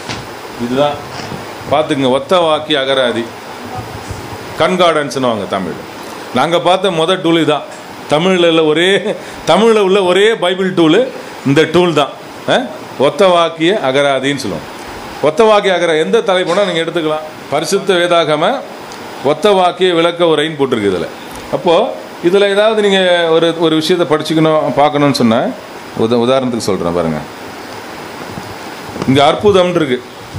இதுதான் பார்த்துக்குங்க ஒத்த வாக்கி அகராதி கண்கார்டன்ஸ்னுவாங்க தமிழ் நாங்கள் பார்த்த முத டூல் தான் தமிழில் ஒரே தமிழில் உள்ள ஒரே பைபிள் டூலு இந்த டூல் தான் அஹ்? ஒத்த வாக்கிய அகராதின்னு சொல்லுவோம் ஒத்த வாக்கிய அகர எந்த தலைப்புனா நீங்கள் எடுத்துக்கலாம் பரிசுத்த வேதாகம ஒத்த வாக்கிய விளக்க உரைன்னு போட்டிருக்கு இதில் அப்போது இதில் ஏதாவது நீங்கள் ஒரு ஒரு விஷயத்தை படிச்சுக்கணும் பார்க்கணும்னு சொன்னால் உத உதாரணத்துக்கு சொல்கிறேன் பாருங்கள் இங்கே அற்புதம்னு இருக்கு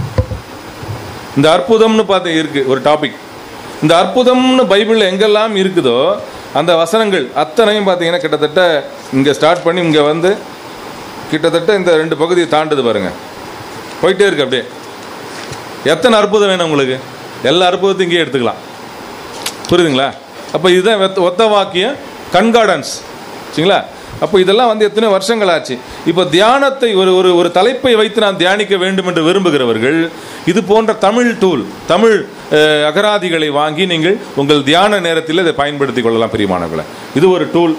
இந்த அற்புதம்னு பார்த்து இருக்கு ஒரு டாபிக் இந்த அற்புதம்னு பைபிளில் எங்கெல்லாம் இருக்குதோ அந்த வசனங்கள் அத்தனையும் பார்த்தீங்கன்னா கிட்டத்தட்ட இங்கே ஸ்டார்ட் பண்ணி இங்கே வந்து கிட்டத்தட்ட இந்த ரெண்டு பகுதியை தாண்டுது பாருங்க போயிட்டே இருக்கு அப்படியே எத்தனை அற்புதம் வேணும் உங்களுக்கு எல்லா அற்புதத்தையும் இங்கேயே எடுத்துக்கலாம் புரியுதுங்களா அப்போ இதுதான் வெத்த- ஒத்த வாக்கிய கண்கார்டன்ஸ் சரிங்களா அப்போ இதெல்லாம் வந்து எத்தனை வருஷங்கள் ஆச்சு இப்போ தியானத்தை ஒரு ஒரு ஒரு தலைப்பை வைத்து நாம் தியானிக்க வேண்டும் என்று விரும்புகிறவர்கள் இது போன்ற தமிழ் டூல் தமிழ் அஹ், அகராதிகளை வாங்கி நீங்கள் உங்கள் தியான நேரத்தில் இதை பயன்படுத்திக் கொள்ளலாம் பிரியமானவர்களை இது ஒரு டூல்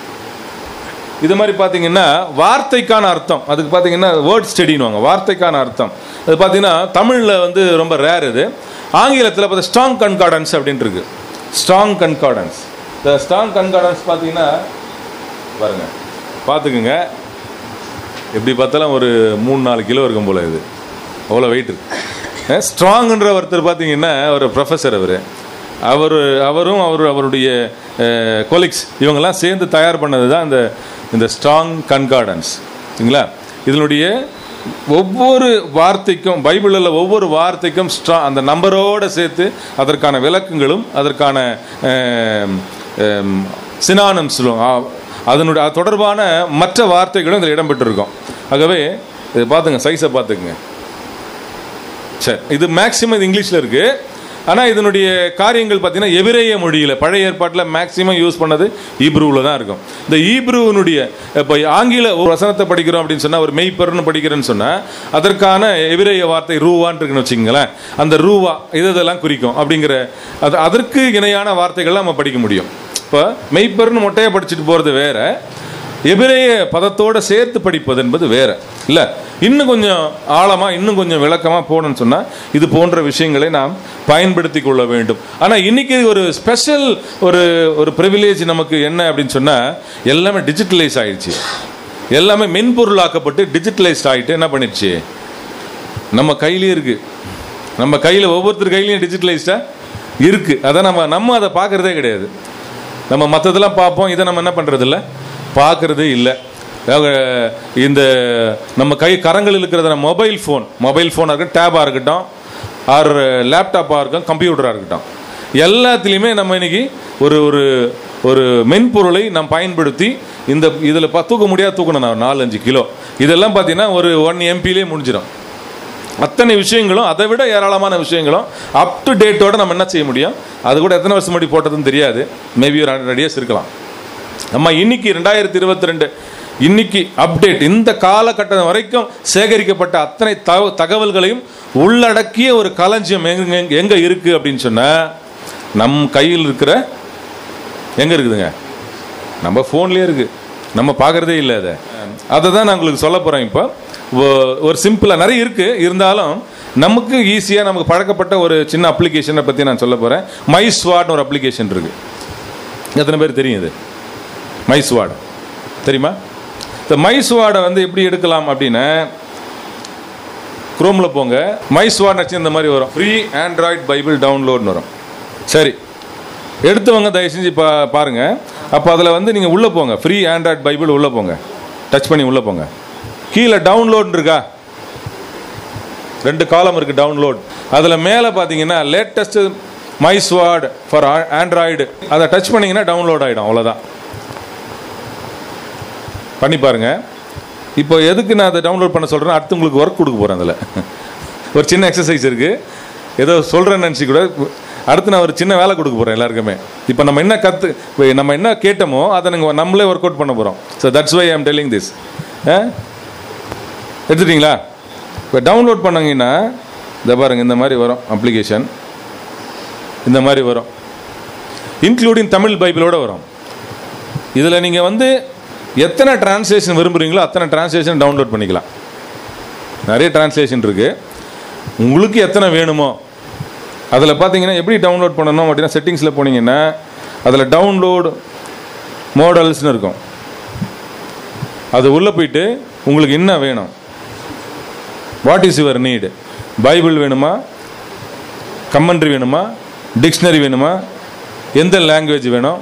இது மாதிரி பார்த்தீங்கன்னா வார்த்தைக்கான அர்த்தம் அதுக்கு பார்த்தீங்கன்னா வேர்ட் ஸ்டடின்னுவாங்க வார்த்தைக்கான அர்த்தம் அது பார்த்தீங்கன்னா தமிழில் வந்து ரொம்ப ரேர் இது ஆங்கிலத்தில் பார்த்தா ஸ்ட்ராங் கன்கார்டன்ஸ் அப்படின்ட்டு இருக்கு ஸ்ட்ராங் கன்கார்டன்ஸ் இந்த ஸ்ட்ராங் கன்கார்டன்ஸ் பார்த்தீங்கன்னா பாருங்க பார்த்துக்குங்க எப்படி பார்த்தாலும் ஒரு மூணு நாலு கிலோ இருக்கும் போல இது அவ்வளோ வெயிட் இருக்கு ஸ்ட்ராங்ன்ற ஒருத்தர் பார்த்தீங்கன்னா ஒரு ப்ரொஃபஸர் அவர் அவர் அவரும் அவர் அவருடைய கொலிக்ஸ் இவங்கெல்லாம் சேர்ந்து தயார் பண்ணது தான் இந்த இந்த ஸ்ட்ராங் கன்கார்டன்ஸ் சரிங்களா இதனுடைய ஒவ்வொரு வார்த்தைக்கும் பைபிளில் ஒவ்வொரு வார்த்தைக்கும் ஸ்ட்ரா அந்த நம்பரோடு சேர்த்து அதற்கான விளக்கங்களும் அதற்கான சினானம்ஸ்லும் அதனுடைய அது தொடர்பான மற்ற வார்த்தைகளும் இதில் இடம்பெற்றிருக்கும் ஆகவே இதை பார்த்துங்க சைஸை பார்த்துக்குங்க சரி இது மேக்சிமம் இது இங்கிலீஷில் இருக்குது ஆனால் இதனுடைய காரியங்கள் பார்த்தீங்கன்னா எபிரேய மொழியில் பழைய ஏற்பாட்டில் மேக்சிமம் யூஸ் பண்ணது ஈப்ரூவில் தான் இருக்கும் இந்த ஈப்ரூவினுடைய இப்போ ஆங்கில ஒரு வசனத்தை படிக்கிறோம் அப்படின்னு சொன்னால் ஒரு மெய்ப்பர்னு படிக்கிறேன்னு சொன்னால் அதற்கான எபிரேய வார்த்தை ரூவான்னு இருக்குன்னு வச்சுங்களேன் அந்த ரூவா இது இதெல்லாம் குறிக்கும் அப்படிங்கிற அது அதற்கு இணையான வார்த்தைகள்லாம் நம்ம படிக்க முடியும் இப்போ மெய்ப்பர்னு மொட்டையாக படிச்சுட்டு போகிறது வேற எபிரேய பதத்தோட சேர்த்து படிப்பது என்பது வேற இல்லை இன்னும் கொஞ்சம் ஆழமாக இன்னும் கொஞ்சம் விளக்கமாக போகணும்னு சொன்னால் இது போன்ற விஷயங்களை நாம் பயன்படுத்தி கொள்ள வேண்டும் ஆனால் இன்னைக்கு ஒரு ஸ்பெஷல் ஒரு ஒரு ப்ரிவிலேஜ் நமக்கு என்ன அப்படின்னு சொன்னால் எல்லாமே டிஜிட்டலைஸ் ஆயிடுச்சு எல்லாமே மென்பொருளாக்கப்பட்டு டிஜிட்டலைஸ்ட் ஆகிட்டு என்ன பண்ணிடுச்சு நம்ம கையிலே இருக்கு நம்ம கையில் ஒவ்வொருத்தர் கையிலையும் டிஜிட்டலைஸ்டாக இருக்கு அதை நம்ம நம்ம அதை பார்க்கறதே கிடையாது நம்ம மற்றதெல்லாம் பார்ப்போம் இதை நம்ம என்ன பண்ணுறதில்ல பார்க்கறதே இல்லை இந்த நம்ம கை கரங்கள் இருக்கிறத மொபைல் ஃபோன் மொபைல் ஃபோனாக இருக்கட்டும் டேபாக இருக்கட்டும் ஆர் லேப்டாப்பாக இருக்கட்டும் கம்ப்யூட்டராக இருக்கட்டும் எல்லாத்துலேயுமே நம்ம இன்னைக்கு ஒரு ஒரு ஒரு மென்பொருளை நாம் பயன்படுத்தி இந்த இதில் தூக்க முடியாது தூக்கணும் நான் நாலு அஞ்சு கிலோ இதெல்லாம் பார்த்தீங்கன்னா ஒரு ஒன் எம்பிலே முடிஞ்சிடும் அத்தனை விஷயங்களும் அதை விட ஏராளமான விஷயங்களும் அப் டு டேட்டோட நம்ம என்ன செய்ய முடியும் அது கூட எத்தனை வருஷம் முன்னாடி போட்டதுன்னு தெரியாது மேபி ஒரு ஹண்ட்ரட் இயர்ஸ் இருக்கலாம் நம்ம இன்னைக்கு ரெண்டாயிரத்தி இருபத்தி ரெண்டு இன்னைக்கு அப்டேட் இந்த காலகட்டம் வரைக்கும் சேகரிக்கப்பட்ட அத்தனை தக தகவல்களையும் உள்ளடக்கிய ஒரு களஞ்சியம் எங்க எங்க இருக்கு அப்படின்னு சொன்னா நம் கையில் இருக்கிற எங்க இருக்குதுங்க நம்ம ஃபோன்லேயே இருக்கு நம்ம பார்க்கறதே இல்லை அதை அதை தான் நான் உங்களுக்கு சொல்ல போறேன் இப்போ ஒரு சிம்பிளாக நிறைய இருக்கு இருந்தாலும் நமக்கு ஈஸியாக நமக்கு பழக்கப்பட்ட ஒரு சின்ன அப்ளிகேஷனை பற்றி நான் சொல்ல போகிறேன் மைஸ்வாட்னு ஒரு அப்ளிகேஷன் இருக்கு எத்தனை பேர் தெரியும் இது மைஸ்வாட் தெரியுமா இந்த மைஸ்வாடை வந்து எப்படி எடுக்கலாம் அப்படின்னா குரோமில் போங்க மைஸ்வாட் வச்சு இந்த மாதிரி வரும் ஃப்ரீ ஆண்ட்ராய்ட் பைபிள் டவுன்லோட்னு வரும் சரி எடுத்தவங்க தயவு செஞ்சு பா பாருங்க அப்போ அதில் வந்து நீங்கள் உள்ளே போங்க ஃப்ரீ ஆண்ட்ராய்ட் பைபிள் உள்ளே போங்க டச் பண்ணி உள்ளே போங்க கீழே டவுன்லோட் இருக்கா ரெண்டு காலம் இருக்குது டவுன்லோட் அதில் மேலே பார்த்தீங்கன்னா லேட்டஸ்ட் மைஸ்வாட் ஃபார் ஆண்ட்ராய்டு அதை டச் பண்ணிங்கன்னா டவுன்லோட் ஆகிடும் அவ்வளோதான் பண்ணி பாருங்க இப்போ எதுக்கு நான் அதை டவுன்லோட் பண்ண சொல்கிறேன் அடுத்து உங்களுக்கு ஒர்க் கொடுக்க போகிறேன் அதில் ஒரு சின்ன எக்ஸசைஸ் இருக்குது ஏதோ சொல்கிறேன்னு நினச்சி கூட அடுத்து நான் ஒரு சின்ன வேலை கொடுக்க போகிறேன் எல்லாருக்குமே இப்போ நம்ம என்ன கற்று நம்ம என்ன கேட்டோமோ அதை நாங்கள் நம்மளே ஒர்க் அவுட் பண்ண போகிறோம் so that's why I'm telling this எடுத்துட்டிங்களா இப்போ டவுன்லோட் பண்ணாங்கன்னா இந்த பாருங்க இந்த மாதிரி வரும் அப்ளிகேஷன் இந்த மாதிரி வரும் இன்க்ளூடிங் தமிழ் பைபிளோட வரும் இதில் நீங்கள் வந்து எத்தனை டிரான்ஸ்லேஷன் விரும்புகிறீங்களோ அத்தனை டிரான்ஸ்லேஷன் டவுன்லோட் பண்ணிக்கலாம் நிறைய டிரான்ஸ்லேஷன் இருக்குது உங்களுக்கு எத்தனை வேணுமோ அதில் பார்த்தீங்கன்னா எப்படி டவுன்லோட் பண்ணணும் அப்படின்னா செட்டிங்ஸில் போனீங்கன்னா அதில் டவுன்லோட் மோடல்ஸ்னு இருக்கும் அது உள்ளே போயிட்டு உங்களுக்கு என்ன வேணும் what is your need Bible வேணுமா கமெண்ட்ரி வேணுமா டிக்ஷனரி வேணுமா எந்த லாங்குவேஜ் வேணும்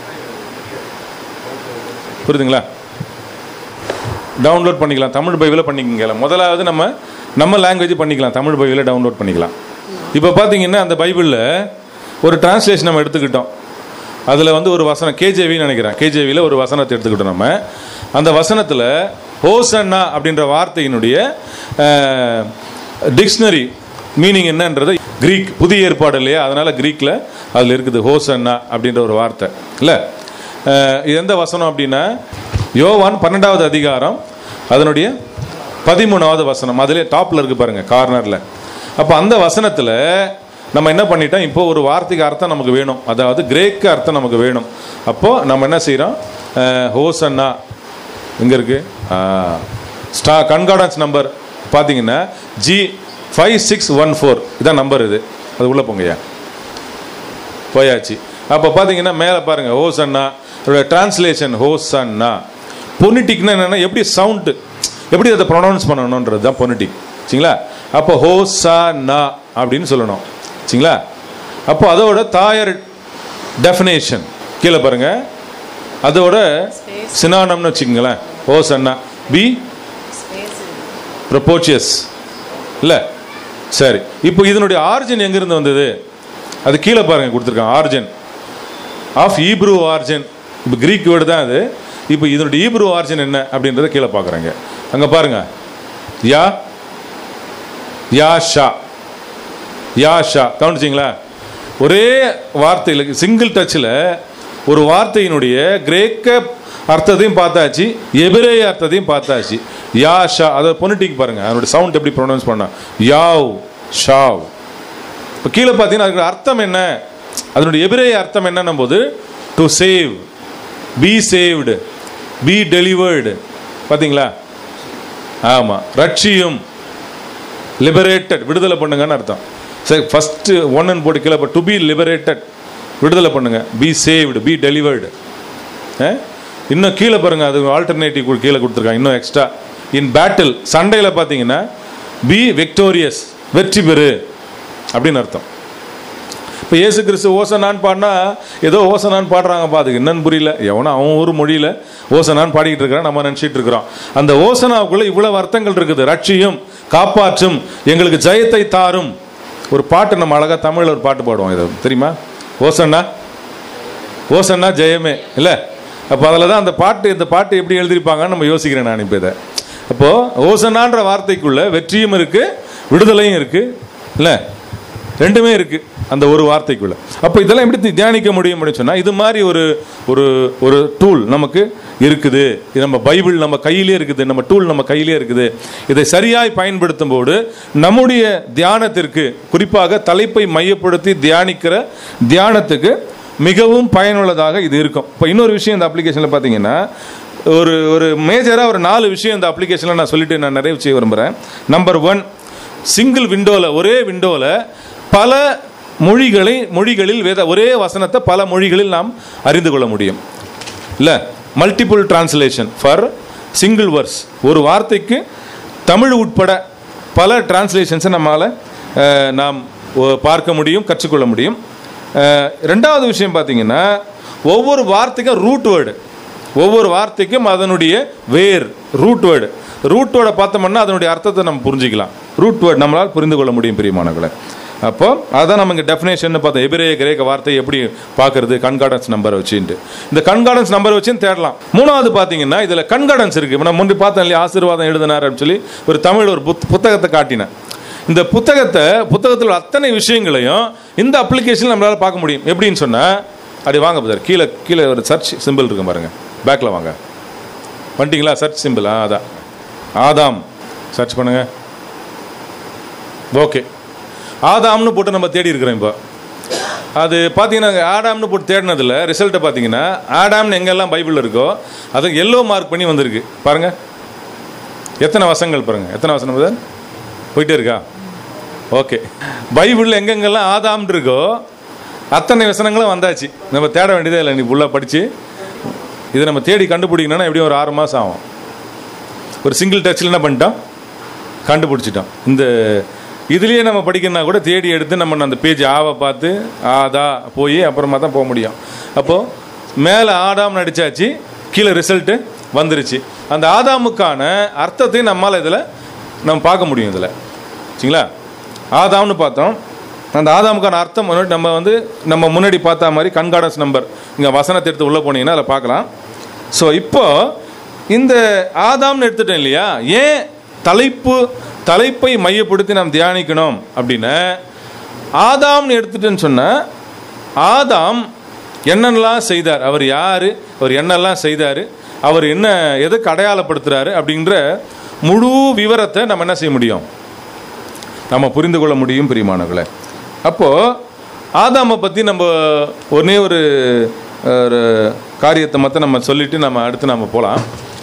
புரியுதுங்களா டவுன்லோட் பண்ணிக்கலாம் தமிழ் பைபிளை பண்ணிக்கங்க முதலாவது நம்ம நம்ம லாங்குவேஜ் பண்ணிக்கலாம் தமிழ் பைபிளை டவுன்லோட் பண்ணிக்கலாம் இப்போ பார்த்தீங்கன்னா அந்த பைபிளில் ஒரு டிரான்ஸ்லேஷன் நம்ம எடுத்துக்கிட்டோம் அதில் வந்து ஒரு வசனம் கேஜேவின்னு நினைக்கிறேன் கேஜேவியில் ஒரு வசனத்தை எடுத்துக்கிட்டோம் நம்ம அந்த வசனத்தில் ஹோசன்னா அப்படின்ற வார்த்தையினுடைய டிக்ஷனரி மீனிங் என்னன்றது கிரீக் புதிய ஏற்பாடு இல்லையா அதனால கிரீக்கில் அதில் இருக்குது ஹோசன்னா அப்படின்ற ஒரு வார்த்தை இல்லை இது எந்த வசனம் அப்படின்னா யோவான் பன்னெண்டாவது அதிகாரம் அதனுடைய பதிமூணாவது வசனம் அதிலே டாப்பில் இருக்கு பாருங்க கார்னரில் அப்போ அந்த வசனத்தில் நம்ம என்ன பண்ணிட்டோம் இப்போ ஒரு வார்த்தைக்கு அர்த்தம் நமக்கு வேணும் அதாவது கிரேக்க அர்த்தம் நமக்கு வேணும் அப்போது நம்ம என்ன செய்கிறோம் ஹோசன்னா எங்கே இருக்கு ஸ்டா கன்கார்டன்ஸ் நம்பர் பார்த்தீங்கன்னா G five six one four இதான் நம்பர் இது அது உள்ளே போங்கய்யா போயாச்சு அப்போ பார்த்தீங்கன்னா மேலே பாருங்கள் ஹோசன்னா டிரான்ஸ்லேஷன் ஹோசன்னா பொனிட்டிக்னா என்னென்னா எப்படி சவுண்டு எப்படி அதை ப்ரொனவுன்ஸ் பண்ணணுன்றது தான் பொனிட்டிக் சரிங்களா அப்போ ஹோசன்னா அப்படின்னு சொல்லணும் சரிங்களா அப்போ அதோட தாயர் டெஃபினேஷன் கீழே பாருங்க அதோட சினானம்னு வச்சுக்கோங்களேன் ஹோசன்னா பி ப்ரப்போச்சியஸ் இல்லை சரி இப்போ இதனுடைய ஆரிஜின் எங்கிருந்து வந்தது அது கீழே பாருங்க கொடுத்துருக்காங்க ஆரிஜின் ஆஃப் ஈப்ரூ ஆர்ஜின் இப்போ கிரீக் வேர்டு தான் அது இப்போ இதனுடைய ஈப்ரூ ஆர்ஜின் என்ன அப்படின்றத கீழே பார்க்குறாங்க அங்கே பாருங்க யா யா ஷா யா ஷா கவனிச்சிங்களா ஒரே வார்த்தையில் சிங்கிள் டச்சில் ஒரு வார்த்தையினுடைய கிரேக்க அர்த்தத்தையும் பார்த்தாச்சு எபிரேய அர்த்தத்தையும் பார்த்தாச்சு யா ஷா அதை பொனிட்டிக் பாருங்க அதனுடைய சவுண்ட் எப்படி ப்ரொனவுன்ஸ் பண்ணா யாவ் ஷாவ் இப்போ கீழே பார்த்தீங்கன்னா அதுக்கு அர்த்தம் என்ன அதனுடைய எபிரேய அர்த்தம் என்னன்னும் போது to save be saved be delivered பார்த்தீங்களா ஆமாம் ரட்சியும் லிபரேட்டட் விடுதலை பண்ணுங்கன்னு அர்த்தம் சரி ஃபர்ஸ்ட் ஒன்னு போட்டு கீழே டு பி லிபரேட்டட் விடுதலை பண்ணுங்க பி சேவ்டு பி டெலிவர்டு இன்னும் கீழே பாருங்க அது ஆல்டர்னேட்டிவ் கீழே கொடுத்துருக்காங்க இன்னும் எக்ஸ்ட்ரா இன் பேட்டில் சண்டையில் பார்த்தீங்கன்னா பி விக்டோரியஸ் வெற்றி பெறு அப்படின்னு அர்த்தம் இப்போ இயேசு கிறிஸ்து ஓசனான்னு பாடினா ஏதோ ஓசனான்னு பாடுறாங்கப்பா அதுக்கு என்னன்னு புரியல எவனோ அவன் ஒரு மொழியில் ஓசனான்னு பாடிக்கிட்டு இருக்கிறான் நம்ம நினச்சிட்டு இருக்கிறோம் அந்த ஓசனாவுக்குள்ள இவ்வளவு அர்த்தங்கள் இருக்குது ரட்சியும் காப்பாற்றும் எங்களுக்கு ஜெயத்தை தாரும் ஒரு பாட்டு நம்ம அழகா தமிழில் ஒரு பாட்டு பாடுவோம் இது தெரியுமா ஓசன்னா ஓசன்னா ஜெயமே இல்லை அப்போ அதில் தான் அந்த பாட்டு இந்த பாட்டு எப்படி எழுதியிருப்பாங்கன்னு நம்ம யோசிக்கிறேன் நான் இப்போ இதை அப்போது ஓசனான்ற வார்த்தைக்குள்ள வெற்றியும் இருக்கு விடுதலையும் இருக்கு இல்லை ரெண்டுமே இருக்கு அந்த ஒரு வார்த்தைக்குள்ள அப்போ இதெல்லாம் எப்படி தியானிக்க முடியும் அப்படின்னு சொன்னா இது மாதிரி ஒரு ஒரு ஒரு டூல் நமக்கு இருக்குது இது நம்ம பைபிள் நம்ம கையிலே இருக்குது நம்ம டூல் நம்ம கையிலே இருக்குது இதை சரியாய் பயன்படுத்தும் போது நம்முடைய தியானத்திற்கு குறிப்பாக தலைப்பை மையப்படுத்தி தியானிக்கிற தியானத்துக்கு மிகவும் பயனுள்ளதாக இது இருக்கும் இப்போ இன்னொரு விஷயம் இந்த அப்ளிகேஷனில் பார்த்தீங்கன்னா ஒரு ஒரு மேஜராக ஒரு நாலு விஷயம் இந்த அப்ளிகேஷனில் நான் சொல்லிட்டு நான் நிறைவு செய்ய விரும்புகிறேன் நம்பர் ஒன் சிங்கிள் விண்டோவில் ஒரே விண்டோவில் பல மொழிகளை மொழிகளில் வேத ஒரே வசனத்தை பல மொழிகளில் நாம் அறிந்து கொள்ள முடியும் இல்லை multiple translation for single verse ஒரு வார்த்தைக்கு தமிழ் உட்பட பல டிரான்ஸ்லேஷன்ஸை நம்மால் நாம் ஒ- பார்க்க முடியும் கற்றுக்கொள்ள முடியும் அஹ், ரெண்டாவது விஷயம் பார்த்தீங்கன்னா ஒவ்வொரு வார்த்தைக்கும் ரூட் வேர்டு ஒவ்வொரு வார்த்தைக்கும் அதனுடைய வேர் ரூட் வேர்டு ரூட் வேர்டை பார்த்தோம்னா அதனுடைய அர்த்தத்தை நம்ம புரிஞ்சிக்கலாம் ரூட் வேர்டு நம்மளால் புரிந்து கொள்ள முடியும் பிரியமானவர்களே அப்போ அதான் நம்ம இங்கே டெஃபினேஷன் பார்த்தோம் எபிரேய கிரேக்க வார்த்தை எப்படி பார்க்கறது கண்கார்டன்ஸ் நம்பரை வச்சுட்டு இந்த கண்கார்டன்ஸ் நம்பர் வச்சு தேடலாம் மூணாவது பார்த்தீங்கன்னா இதில் கண்கார்டன்ஸ் இருக்கு இப்போ நான் முன்னாடி பார்த்தேன் இல்லையா ஆசீர்வாதம் எழுதினார் அப்படின்னு சொல்லி ஒரு தமிழ் ஒரு புத் புத்தகத்தை காட்டினேன் இந்த புத்தகத்தை புத்தகத்தில் உள்ள அத்தனை விஷயங்களையும் இந்த அப்ளிகேஷன் நம்மளால பார்க்க முடியும் எப்படின்னு சொன்னால் அப்படி வாங்க பதர் கீழே கீழே ஒரு சர்ச் சிம்பிள் இருக்கு பாருங்க பேக்கில் வாங்க வந்துட்டீங்களா சர்ச் சிம்பிள் ஆ அதான் ஆதாம் சர்ச் பண்ணுங்க ஓகே ஆதாம்னு போட்டு நம்ம தேடி இருக்கிறோம் இப்போ அது பார்த்தீங்கன்னா ஆடாம்னு போட்டு தேடினதில் ரிசல்ட்டை பார்த்தீங்கன்னா ஆடாம்னு எங்கெல்லாம் பைபிளில் இருக்கோ அதை எல்லோ மார்க் பண்ணி வந்திருக்கு பாருங்க எத்தனை வசங்கள் பாருங்க எத்தனை வசனம் பதர் போயிட்டே இருக்கா ஓகே பைபிளில் எங்கெங்கெல்லாம் ஆதாம்னு இருக்கோ அத்தனை வசனங்களும் வந்தாச்சு நம்ம தேட வேண்டியதே இல்லை நீ ஃபுல்லாக படித்து இதை நம்ம தேடி கண்டுபிடிக்கணும்னா எப்படியும் ஒரு ஆறு மாதம் ஆகும் ஒரு சிங்கிள் டச்சில் என்ன பண்ணிட்டோம் கண்டுபிடிச்சிட்டோம் இந்த இதுலேயே நம்ம படிக்கணும்னா கூட தேடி எடுத்து நம்ம அந்த பேஜ் ஆவை பார்த்து ஆதா போய் அப்புறமா தான் போக முடியும் அப்போது மேலே ஆடாம் நடிச்சாச்சு கீழே ரிசல்ட்டு வந்துருச்சு அந்த ஆதாமுக்கான அர்த்தத்தை நம்மால் இதில் நம்ம பார்க்க முடியும் இதில் சரிங்களா ஆதாம்னு பார்த்தோம் அந்த ஆதாமுக்கான அர்த்தம் வந்து நம்ம வந்து நம்ம முன்னாடி பார்த்த மாதிரி கண்காடன்ஸ் நம்பர் இங்கே வசனத்தை எடுத்து உள்ளே போனீங்கன்னா அதில் பார்க்கலாம் ஸோ இப்போ இந்த ஆதாம்னு எடுத்துட்டோம் இல்லையா ஏன் தலைப்பு தலைப்பை மையப்படுத்தி நாம் தியானிக்கணும் அப்படின்னா ஆதாம்னு எடுத்துட்டேன்னு சொன்னால் ஆதாம் என்னென்னலாம் செய்தார் அவர் யார் அவர் என்னெல்லாம் செய்தார் அவர் என்ன எதுக்கு அடையாளப்படுத்துறாரு அப்படின்ற முழு விவரத்தை நம்ம என்ன செய்ய முடியும் நம்ம புரிந்து கொள்ள முடியும் பிரியமானவர்களே அப்போது ஆதாமை பற்றி நம்ம ஒரே ஒரு ஒரு காரியத்தை மட்டும் நம்ம சொல்லிட்டு நம்ம அடுத்து நம்ம போகலாம்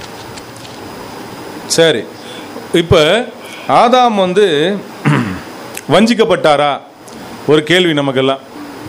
சரி இப்போ ஆதாம் வந்து வஞ்சிக்கப்பட்டாரா ஒரு கேள்வி நமக்கெல்லாம்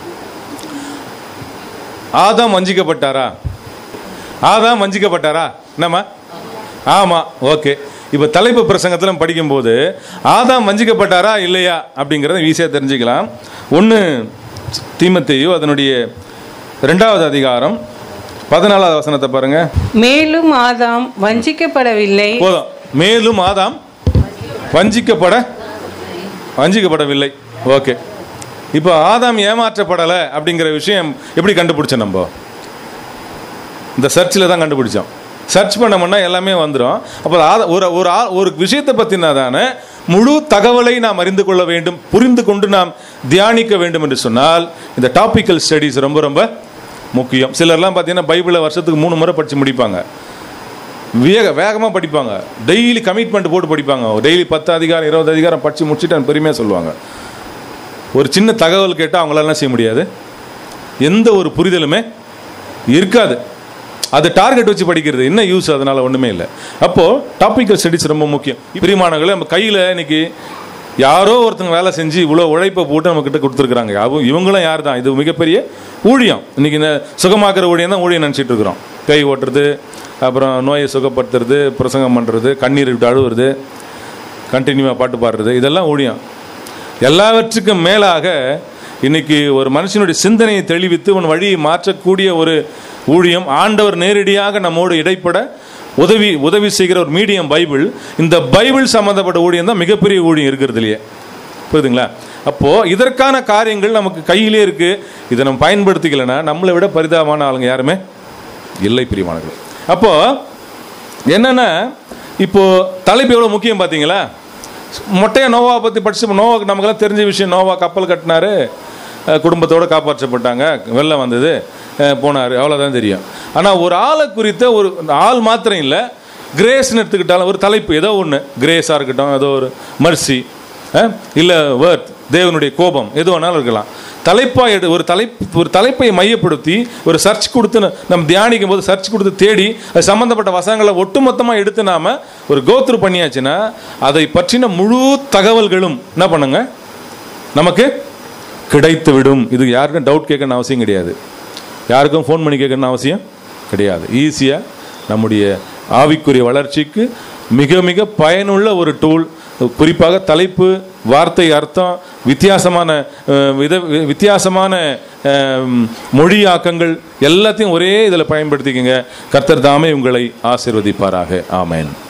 ஆதாம் வஞ்சிக்கப்பட்டாரா ஆதாம் வஞ்சிக்கப்பட்டாரா என்னம்மா ஆமாம் ஓகே இப்போ தலைப்பு பிரசங்கத்தில் படிக்கும்போது ஆதாம் வஞ்சிக்கப்பட்டாரா இல்லையா அப்படிங்கிறத ஈஸியாக தெரிஞ்சுக்கலாம் ஒன்று தீமத்தையோ அதனுடைய ரெண்டாவது அதிகாரம் பதினாலாவது வசனத்தை பாருங்க மேலும் ஆதாம் வஞ்சிக்கப்படவில்லை போதும் மேலும் ஆதாம் வஞ்சிக்கப்பட வஞ்சிக்கப்படவில்லை ஓகே இப்போ ஆதாம் ஏமாற்றப்படலை அப்படிங்கிற விஷயம் எப்படி கண்டுபிடிச்சோம் நம்ம இந்த சர்ச்சில் தான் கண்டுபிடிச்சோம் சர்ச் பண்ணோம்னா எல்லாமே வந்துடும் அப்போ ஆத- ஒரு ஒரு ஆ- ஒரு விஷயத்தை பற்றினா தானே முழு தகவலை நாம் அறிந்து கொள்ள வேண்டும் புரிந்து கொண்டு நாம் தியானிக்க வேண்டும் என்று சொன்னால் இந்த டாபிக்கல் ஸ்டடீஸ் ரொம்ப ரொம்ப முக்கியம் சிலர்லாம் பார்த்தீங்கன்னா பைபிளை வருஷத்துக்கு மூணு முறை படித்து முடிப்பாங்க வேக வேகமாக படிப்பாங்க டெய்லி கமிட்மெண்ட் போட்டு படிப்பாங்க டெய்லி பத்து அதிகாரம் இருபது அதிகாரம் படித்து முடிச்சுட்டு பெருமையாக சொல்லுவாங்க ஒரு சின்ன தகவல் கேட்டால் அவங்களால என்ன செய்ய முடியாது எந்த ஒரு புரிதலுமே இருக்காது அது டார்கெட் வச்சு படிக்கிறது என்ன யூஸ் அதனால ஒன்றுமே இல்லை அப்போது டாபிக்கல் ஸ்டடிஸ் ரொம்ப முக்கியம் பிரிமானங்களை நம்ம கையில் இன்னைக்கு யாரோ ஒருத்தங்க வேலை செஞ்சு இவ்வளோ உழைப்பை போட்டு நம்ம கிட்ட கொடுத்துருக்குறாங்க அவங்க இவங்களும் யார் தான் இது மிகப்பெரிய ஊழியம் இன்னைக்கு இந்த சுகமாக்குற ஊழியம் தான் ஊழியம் நினச்சிட்டு இருக்கிறோம் கை ஓட்டுறது அப்புறம் நோயை சுகப்படுத்துறது பிரசங்கம் பண்ணுறது கண்ணீர் விட்டு அழுவுறது கண்டினியூவாக பாட்டு பாடுறது இதெல்லாம் ஊழியம் எல்லாவற்றுக்கும் மேலாக இன்னைக்கு ஒரு மனுஷனுடைய சிந்தனையை தெளிவித்து உன் வழியை மாற்றக்கூடிய ஒரு ஊழியம் ஆண்டவர் நேரடியாக நம்மோடு இடைப்பட உதவி உதவி செய்கிற ஒரு மீடியம் பைபிள் இந்த பைபிள் சம்பந்தப்பட்ட ஊழியம் தான் மிகப்பெரிய ஊழியம் இருக்கிறது இல்லையே புரியுதுங்களா அப்போ இதற்கான காரியங்கள் நமக்கு கையிலே இருக்கு இதை நம்ம பயன்படுத்திக்கலைன்னா நம்மளை விட பரிதாபமான ஆளுங்க யாருமே இல்லை பிரியமானவர்கள் அப்போ என்னன்னா இப்போ தலைப்பு எவ்வளோ முக்கியம் பார்த்தீங்களா மொட்டையா நோவா பற்றி படிச்சு நோவாக்கு நமக்கெல்லாம் தெரிஞ்ச விஷயம் நோவா கப்பல் கட்டினாரு அஹ் குடும்பத்தோட காப்பாற்றப்பட்டாங்க வெள்ளம் வந்தது அஹ் போனாரு அவ்வளோதான் தெரியும் ஆனால் ஒரு ஆளை குறித்த ஒரு ஆள் மாத்திரம் இல்லை கிரேஸ்னு எடுத்துக்கிட்டாலும் ஒரு தலைப்பு ஏதோ ஒன்று கிரேஸாக இருக்கட்டும் ஏதோ ஒரு மர்சி இல்லை வேர்த் தேவனுடைய கோபம் எது வேணாலும் இருக்கலாம் தலைப்பா எடு ஒரு தலைப்பு ஒரு தலைப்பை மையப்படுத்தி ஒரு சர்ச் கொடுத்து ந- நம்ம தியானிக்கும் போது சர்ச் கொடுத்து தேடி அது சம்பந்தப்பட்ட வசனங்களை ஒட்டுமொத்தமாக எடுத்து நாம ஒரு கோத்ரு பண்ணியாச்சுன்னா அதை பற்றின முழு தகவல்களும் என்ன பண்ணுங்க நமக்கு கிடைத்து விடும் இது யாருக்கும் டவுட் கேட்கணும்னு அவசியம் கிடையாது யாருக்கும் ஃபோன் பண்ணி கேட்கணும்னு அவசியம் கிடையாது ஈஸியாக நம்முடைய ஆவிக்குரிய வளர்ச்சிக்கு மிக மிக பயனுள்ள ஒரு டூல் குறிப்பாக தலைப்பு வார்த்தை அர்த்தம் வித்தியாசமான அஹ், வித வி- வித்தியாசமான அஹ், மொழியாக்கங்கள் எல்லாத்தையும் ஒரே இதில் பயன்படுத்திக்கங்க கர்த்தர் தாமே உங்களை ஆசீர்வதிப்பாராக ஆமென்